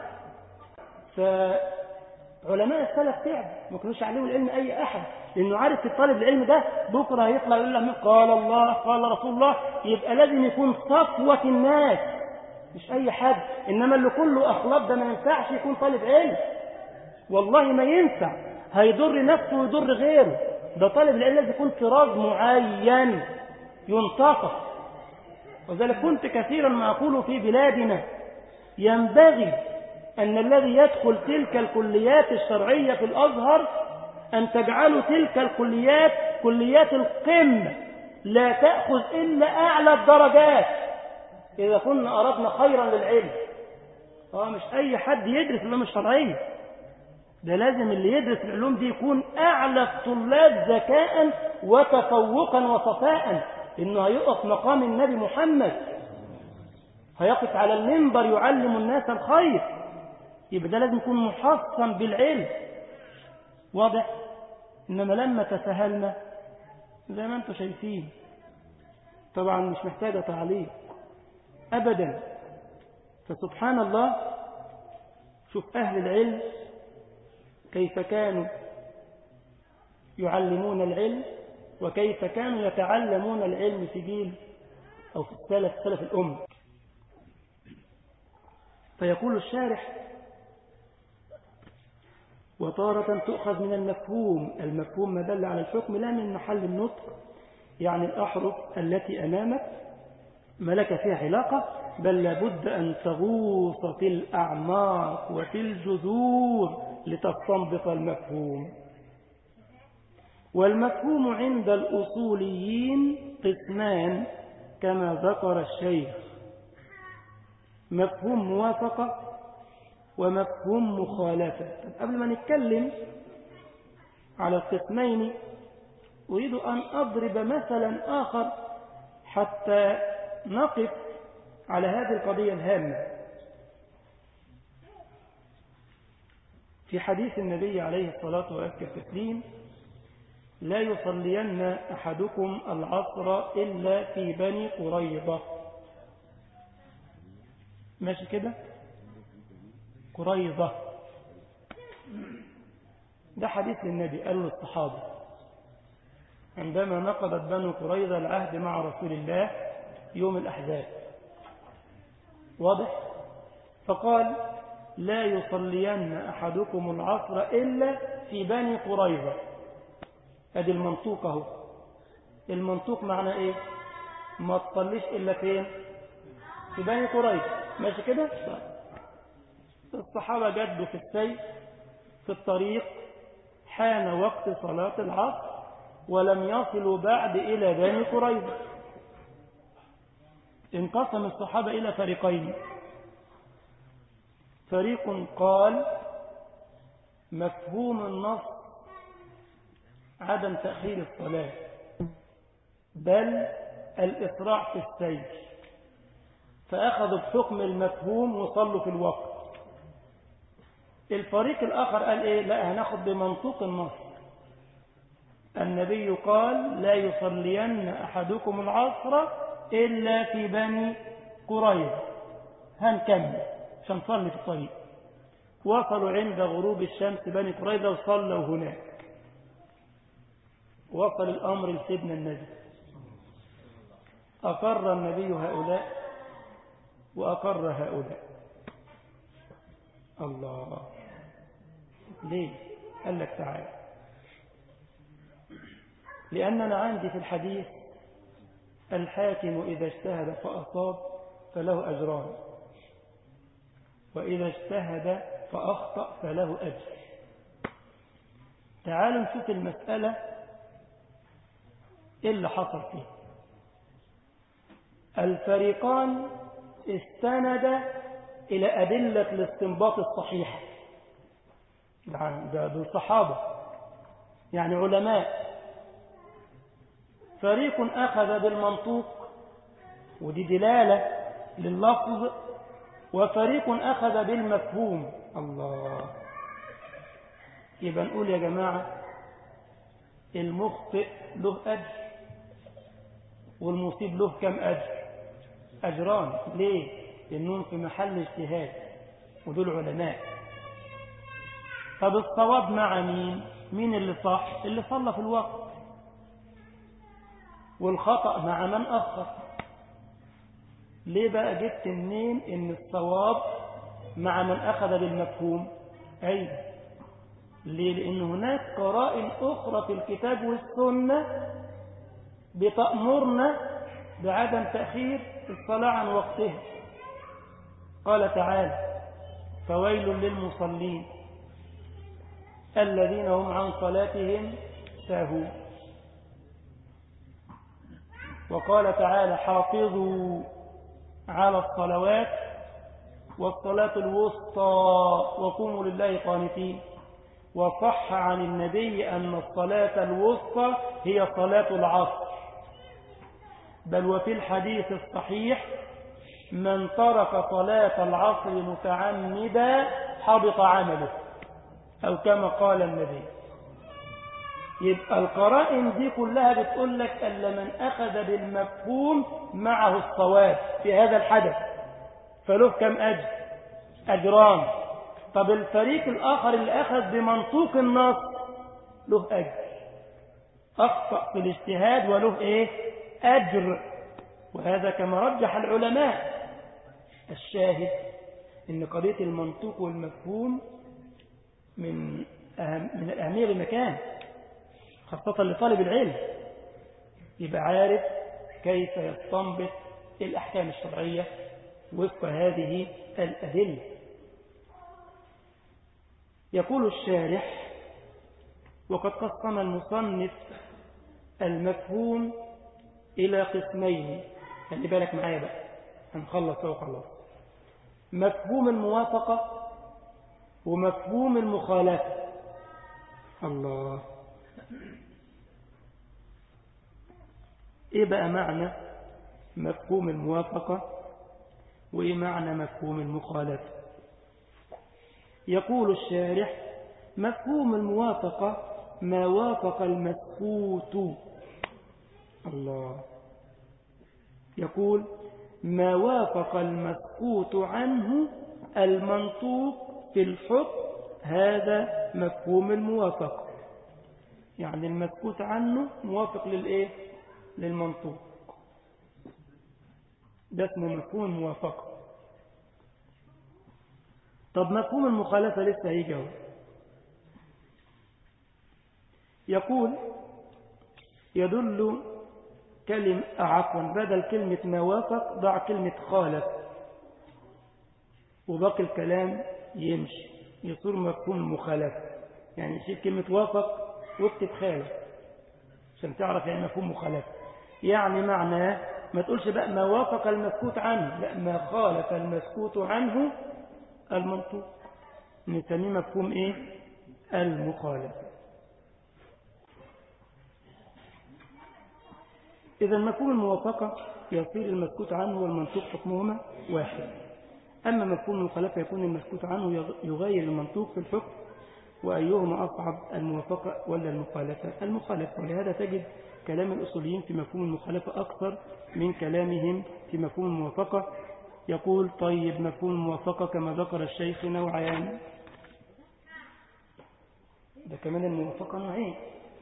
فعلماء السلف تعب ما كانوش يعلموا العلم اي احد لانه عارف الطالب العلم ده بكرة هيطلع يقول له قال الله قال رسول الله يبقى لازم يكون صفوة الناس مش اي حد انما اللي كله اخلاق ده ما ينفعش يكون طالب علم والله ما ينفع هيضر نفسه ويضر غيره ده طالب العلم لازم يكون طراز معين ينتقص وذلك كنت كثيرا ما أقول في بلادنا ينبغي أن الذي يدخل تلك الكليات الشرعية في الأزهر أن تجعلوا تلك الكليات كليات القمة لا تأخذ إلا أعلى الدرجات إذا كنا أردنا خيرا للعلم اه مش أي حد يدرس العلوم الشرعية ده لازم اللي يدرس العلوم دي يكون أعلى الطلاب ذكاء وتفوقا وصفاء إنه هيقف مقام النبي محمد هيقف على المنبر يعلم الناس الخير يبقى ده لازم يكون محصن بالعلم واضح إنما لما تساهلنا زي ما انتم شايفين طبعا مش محتاجة تعليق أبدا فسبحان الله شوف أهل العلم كيف كانوا يعلمون العلم وكيف كانوا يتعلمون العلم في جيل أو في السلف سلف الأم فيقول الشارح وتارة تؤخذ من المفهوم المفهوم ما دل على الحكم لا من محل النطق يعني الأحرف التي أمامك ملك فيها علاقة بل لابد أن تغوص في الأعماق وفي الجذور لتستنبط المفهوم والمفهوم عند الأصوليين قسمان كما ذكر الشيخ مفهوم موافقة ومفهوم مخالفة قبل ما نتكلم على القسمين أريد أن أضرب مثلا آخر حتى نقف على هذه القضية الهامة في حديث النبي عليه الصلاة والتسليم لا يصلين أحدكم العصر إلا في بني قريظة ماشي كده قريظة ده حديث للنبي قالوا للصحابة عندما نقضت بنو قريظة العهد مع رسول الله يوم الأحزاب واضح فقال لا يصلين أحدكم العصر إلا في بني قريظة ادي المنطوق اهو المنطوق معنى ايه ما تصليش الا فين في بني قريظة ماشي كده الصحابة جدوا في السير في الطريق حان وقت صلاة العصر ولم يصلوا بعد إلى بني قريظة انقسم الصحابة إلى فريقين فريق قال مفهوم النص عدم تأخير الصلاة بل الإسراع في السير فأخذوا بحكم المفهوم وصلوا في الوقت الفريق الآخر قال إيه لا هناخد بمنطوق النص النبي قال لا يصلين أحدكم العصر إلا في بني قريظة هنكمل عشان نصلي في الطريق وصلوا عند غروب الشمس بني قريظة وصلوا هناك وصل الأمر لسيدنا النبي أقر النبي هؤلاء وأقر هؤلاء الله ليه قال لك تعالى لأننا عندي في الحديث الحاكم إذا اجتهد فأصاب فله أجران وإذا اجتهد فأخطأ فله أجر تعالوا نشوف المسألة إيه اللي حصل فيه الفريقان استند إلى أدلة الاستنباط الصحيحة ده دول صحابة يعني علماء فريق أخذ بالمنطوق ودي دلالة لللفظ وفريق أخذ بالمفهوم الله يبقى نقول يا جماعة المخطئ له أجر والمصيب له كم أجر أجران ليه لأنهم في محل اجتهاد ودول علماء طب الصواب مع مين مين اللي صح اللي صلى في الوقت والخطأ مع من أخر ليه بقى جبت منين ان الصواب مع من أخذ بالمفهوم أي ليه لأن هناك قرائن أخرى في الكتاب والسنة بتأمرنا بعدم تأخير الصلاة عن وقتها قال تعالى فويل للمصلين الذين هم عن صلاتهم ساهون وقال تعالى حافظوا على الصلوات والصلاة الوسطى وقوموا لله قانتين وصح عن النبي أن الصلاة الوسطى هي صلاة العصر بل وفي الحديث الصحيح من ترك صلاة العصر متعمدا حبط عمله أو كما قال النبي يبقى القرائن دي كلها بتقول لك أن من أخذ بالمفهوم معه الصواب في هذا الحدث فله كم أجر أجران طب الفريق الآخر اللي أخذ بمنطوق النص له أجر أخطأ في الاجتهاد وله إيه أجر وهذا كما رجح العلماء الشاهد ان قضية المنطوق والمفهوم من أهم من الأهمية بمكان خاصة لطالب العلم يبقى عارف كيف يستنبط الأحكام الشرعية وفق هذه الأدلة يقول الشارح وقد قسم المصنف المفهوم إلى قسمين خلي بالك معايا بقى هنخلص وخلص مفهوم الموافقة ومفهوم المخالفة الله ايه بقى معنى مفهوم الموافقة وايه معنى مفهوم المخالفة يقول الشارح مفهوم الموافقة ما وافق المسكوت الله يقول ما وافق المسكوت عنه المنطوق في الحكم هذا مفهوم الموافقة يعني المسكوت عنه موافق للإيه للمنطوق ده اسمه مفهوم الموافقة طب مفهوم المخالفة لسه هيجي يقول يدل كلمة عفوا بدل كلمة ما وافق ضع كلمة خالف وباقي الكلام يمشي يصير مفهوم المخالفة يعني شيل كلمة وافق واكتب خالف عشان تعرف يعني مفهوم مخالفة يعني معناه ما تقولش بقى ما وافق المسكوت عنه لا ما خالف المسكوت عنه المنطوق نسميه مفهوم ايه المخالفة إذا مفهوم الموافقة يصير المسكوت عنه والمنطوق حكمهما واحد أما مفهوم المخالفة يكون المسكوت عنه يغير المنطوق في الحكم وأيهما أصعب الموافقة ولا المخالفة المخالفة ولهذا تجد كلام الأصوليين في مفهوم المخالفة أكثر من كلامهم في مفهوم الموافقة يقول طيب مفهوم الموافقة كما ذكر الشيخ نوعان ده كمان الموافقة نوعين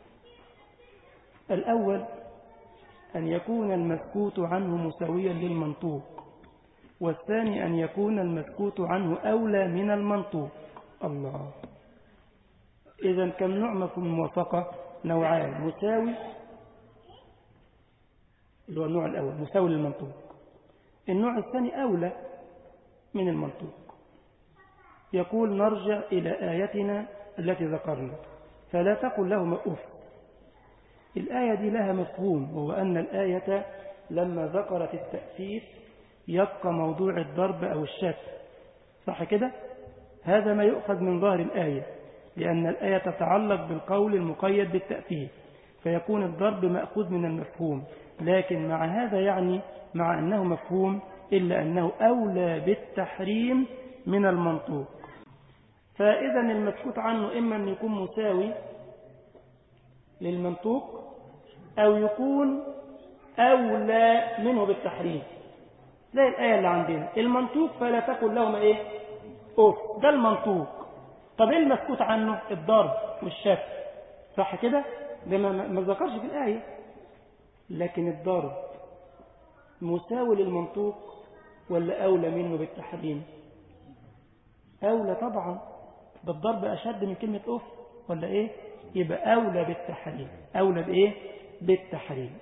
الأول أن يكون المسكوت عنه مساويا للمنطوق والثاني أن يكون المسكوت عنه أولى من المنطوق الله إذا كم نوع مفهوم الموافقة نوعان مساوي اللي هو النوع الأول مساوي للمنطوق النوع الثاني أولى من المنطوق يقول نرجع إلى آيتنا التي ذكرنا فلا تقل لهما أف الآية دي لها مفهوم وهو أن الآية لما ذكرت التأسيس يبقى موضوع الضرب أو الشك صح كده؟ هذا ما يؤخذ من ظاهر الآية لأن الآية تتعلق بالقول المقيد بالتأثير فيكون الضرب مأخوذ من المفهوم لكن مع هذا يعني مع أنه مفهوم إلا أنه أولى بالتحريم من المنطوق فإذا المسكوت عنه إما أن يكون مساوي للمنطوق أو يكون أولى منه بالتحريم زي الآية اللي عندنا المنطوق فلا تقل لهم إيه أوف ده المنطوق طب إيه المسكوت عنه الضرب والشك صح كده ده ما ذكرش في الآية لكن الضرب مساوي للمنطوق ولا أولى منه بالتحريم أولى طبعا ده الضرب أشد من كلمة أوف ولا إيه يبقى أولى بالتحريم أولى بإيه بالتحريم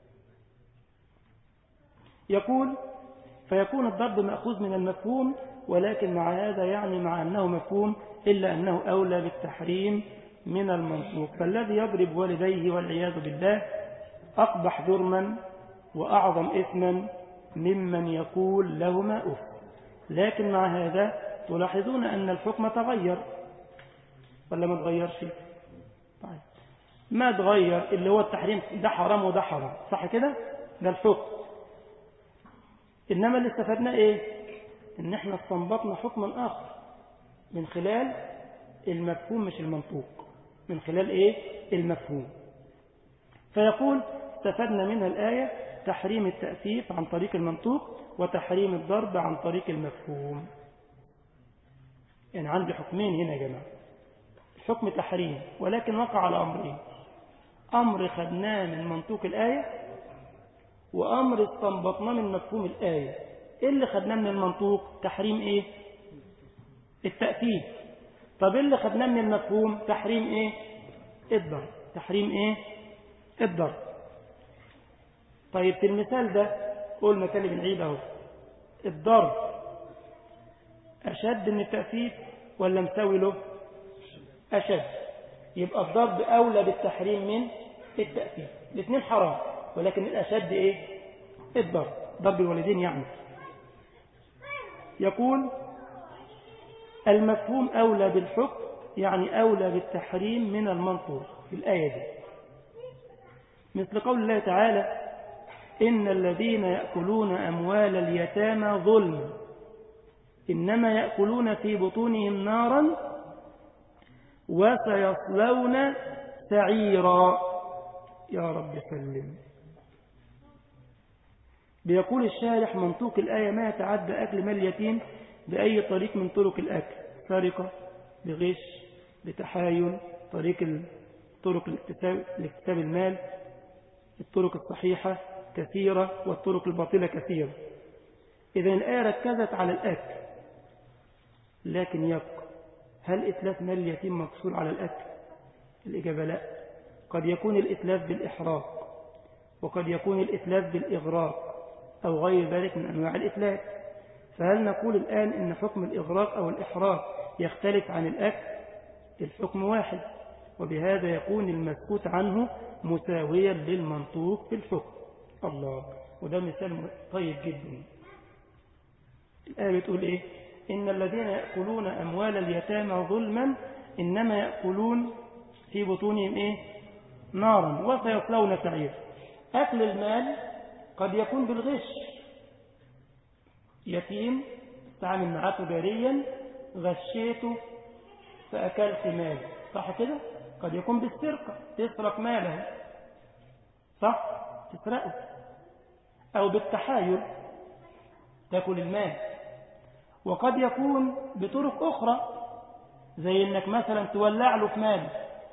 يقول فيكون الضرب مأخوذ من المفهوم ولكن مع هذا يعني مع أنه مفهوم إلا أنه أولى بالتحريم من المنطوق فالذي يضرب والديه والعياذ بالله أقبح جرما وأعظم إثما ممن يقول لهما أف لكن مع هذا تلاحظون أن الحكم تغير ولا ما تغيرش طيب ما تغير اللي هو التحريم ده حرام وده حرام صح كده ده الحكم إنما اللي استفدنا إيه إن إحنا استنبطنا حكما آخر من خلال المفهوم مش المنطوق من خلال إيه المفهوم فيقول استفدنا منها الآية تحريم التأسيف عن طريق المنطوق وتحريم الضرب عن طريق المفهوم يعني عندي حكمين هنا يا جماعة حكم تحريم ولكن وقع على أمرين أمر خدناه من منطوق الآية وأمر استنبطناه من مفهوم الآية إيه اللي خدناه من المنطوق تحريم إيه التأكيد طب إيه اللي خدناه من المفهوم تحريم إيه الضرب تحريم إيه الضرب طيب في المثال ده قلنا تاني بنعيد اهو الضرب أشد من التأثير ولا مساوي له أشد يبقى الضرب أولى بالتحريم من التأثير الاثنين حرام ولكن الأشد إيه الضرب ضرب الوالدين يعني يقول المفهوم أولى بالحكم يعني أولى بالتحريم من المنطوق في الآية دي مثل قول الله تعالى إن الذين يأكلون أموال اليتامى ظلما إنما يأكلون في بطونهم نارا وسيصلون سعيرا يا رب سلم بيقول الشارح منطوق الآية ما يتعدى أكل مال اليتيم بأي طريق من طرق الأكل سرقة بغش بتحايل طريق طرق الاكتساب المال الطرق الصحيحة كثيرة والطرق الباطلة كثيرة إذا الآية ركزت على الأكل لكن يبقى هل إتلاف مال اليتيم مقصور على الأكل الإجابة لا قد يكون الإتلاف بالإحراق وقد يكون الإتلاف بالإغراق أو غير ذلك من أنواع الإتلاف فهل نقول الآن إن حكم الإغراق أو الإحراق يختلف عن الأكل الحكم واحد وبهذا يكون المسكوت عنه مساويا للمنطوق في الحكم الله وده مثال طيب جدا الآية بتقول إيه إن الذين يأكلون أموال اليتامى ظلما إنما يأكلون في بطونهم إيه نارا وسيصلون سعير أكل المال قد يكون بالغش يتيم تعامل معاه تجاريا غشيته فأكلت مال صح كده قد يكون بالسرقة تسرق ماله صح تسرقه أو بالتحايل تأكل المال وقد يكون بطرق أخرى زي إنك مثلا تولع له في مال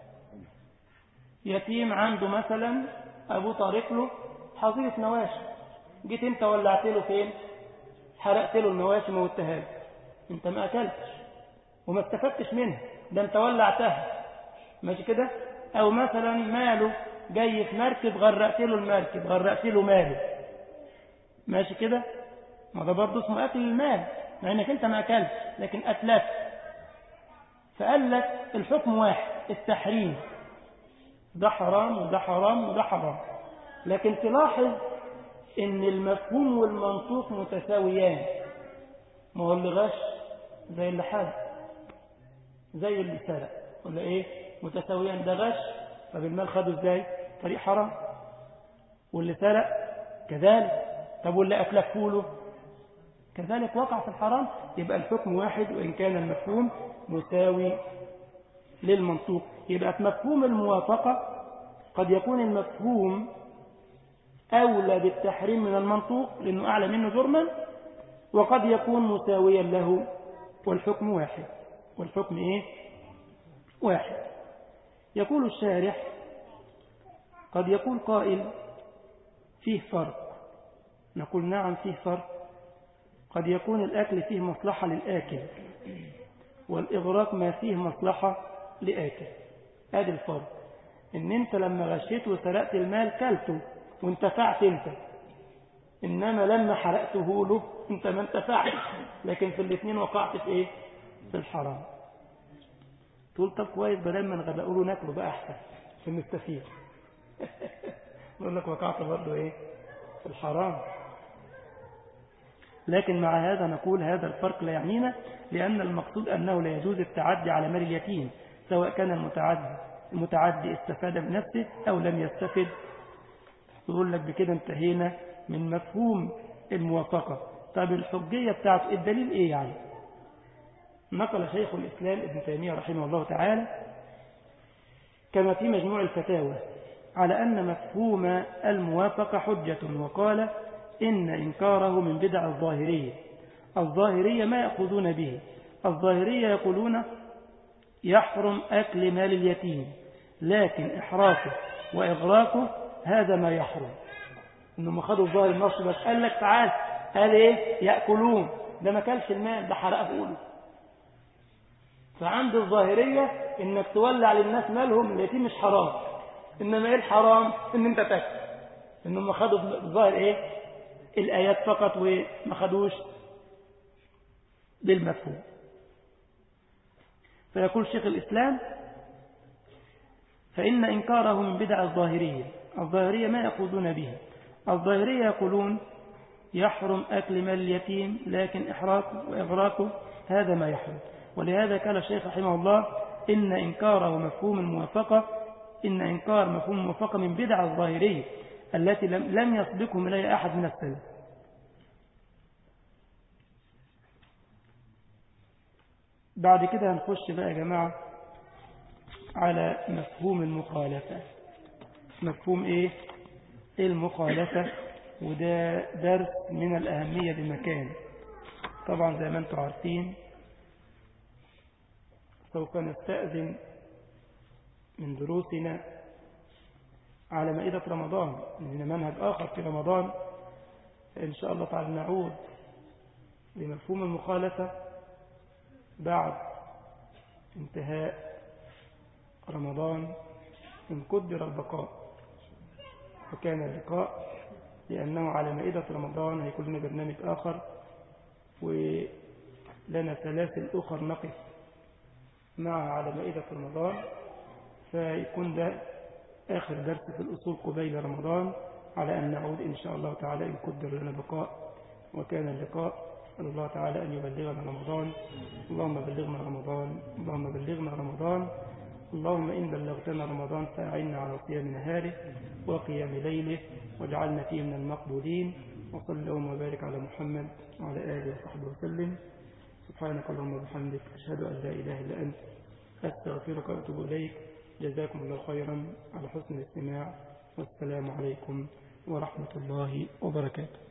يتيم عنده مثلا أبو طارق له حظيرة نواشي جيت انت ولعت له فين حرقت له النواشي موتها له انت ما أكلتش وما استفدتش منها ده انت ولعتها ماشي كده او مثلا ماله جاي في مركب غرقت له المركب غرقت له ماله ماشي كده ما ده برضه اسمه اكل المال مع انك انت ما اكلتش لكن اتلفت فقال لك الحكم واحد التحريم ده حرام وده حرام وده حرام لكن تلاحظ ان المفهوم والمنطوق متساويان ما هو اللي غش زي اللي حد زي اللي سرق ولا ايه متساويان ده غش طب المال خده ازاي طريق حرام واللي سرق كذلك طب واللي أكلك فوله كذلك وقع في الحرام يبقى الحكم واحد وإن كان المفهوم مساوي للمنطوق يبقى في مفهوم الموافقة قد يكون المفهوم أولى بالتحريم من المنطوق لأنه أعلى منه جرما وقد يكون مساويا له والحكم واحد والحكم إيه واحد يقول الشارح قد يقول قائل فيه فرق نقول نعم فيه فرق قد يكون الأكل فيه مصلحة للآكل والإغراق ما فيه مصلحة لآكل هذا الفرق إن أنت لما غشيت وسرقت المال كلته وانتفعت أنت إنما لما حرقته له أنت ما انتفعت لكن في الاثنين وقعت في إيه في الحرام تقول طب كويس بدل ما نغرقه له ناكله بقى أحسن عشان نستفيد نقول لك وقعت برضه إيه الحرام لكن مع هذا نقول هذا الفرق لا يعنينا لأن المقصود أنه لا يجوز التعدي على مال اليتيم سواء كان المتعدي المتعدي استفاد بنفسه أو لم يستفد يقول لك بكده انتهينا من مفهوم الموافقة طب الحجية بتاعت الدليل ايه يعني نقل شيخ الإسلام ابن تيمية رحمه الله تعالى كما في مجموع الفتاوى على أن مفهوم الموافقة حجة وقال إن إنكاره من بدع الظاهرية الظاهرية ما يأخذون به الظاهرية يقولون يحرم أكل مال اليتيم لكن إحراقه وإغراقه هذا ما يحرم إنهم خدوا الظاهر النص بس قال لك تعال قال إيه يأكلون ده ما كلش المال ده حرقه قوله فعند الظاهرية إنك تولع للناس مالهم اليتيم مش حرام إنما إيه الحرام إن أنت تاكل إنهم خدوا الظاهر إيه الآيات فقط وما خدوش بالمفهوم فيقول شيخ الإسلام فإن إنكاره من بدع الظاهرية الظاهرية ما يقودون به الظاهرية يقولون يحرم أكل مال اليتيم لكن إحراقه وإغراقه هذا ما يحرم ولهذا قال الشيخ رحمه الله إن إنكاره مفهوم الموافقة إن إنكار مفهوم الموافقة من بدع الظاهرية التي لم يسبقهم إليها أحد من السلف بعد كده هنخش بقى يا جماعة على مفهوم المخالفة مفهوم ايه المخالفة وده درس من الأهمية بمكان طبعا زي ما انتم عارفين سوف نستأذن من دروسنا على مائدة رمضان لأن منهج آخر في رمضان إن شاء الله تعالى نعود لمفهوم المخالفة بعد انتهاء رمضان إن قدر البقاء وكان اللقاء لأنه على مائدة رمضان هيكون لنا برنامج آخر ولنا سلاسل أخر نقف معها على مائدة رمضان فيكون ده آخر درس في الأصول قبيل رمضان على أن نعود إن شاء الله تعالى إن قدر لنا بقاء وكان اللقاء أسأل الله تعالى أن يبلغنا رمضان اللهم بلغنا رمضان اللهم بلغنا رمضان اللهم إن بلغتنا رمضان فأعنا على صيام نهاره وقيام ليله واجعلنا فيه من المقبولين وصل اللهم وبارك على محمد وعلى آله وصحبه وسلم سبحانك اللهم وبحمدك أشهد أن لا إله إلا أنت أستغفرك وأتوب إليك جزاكم الله خيرا على حسن الاستماع والسلام عليكم ورحمة الله وبركاته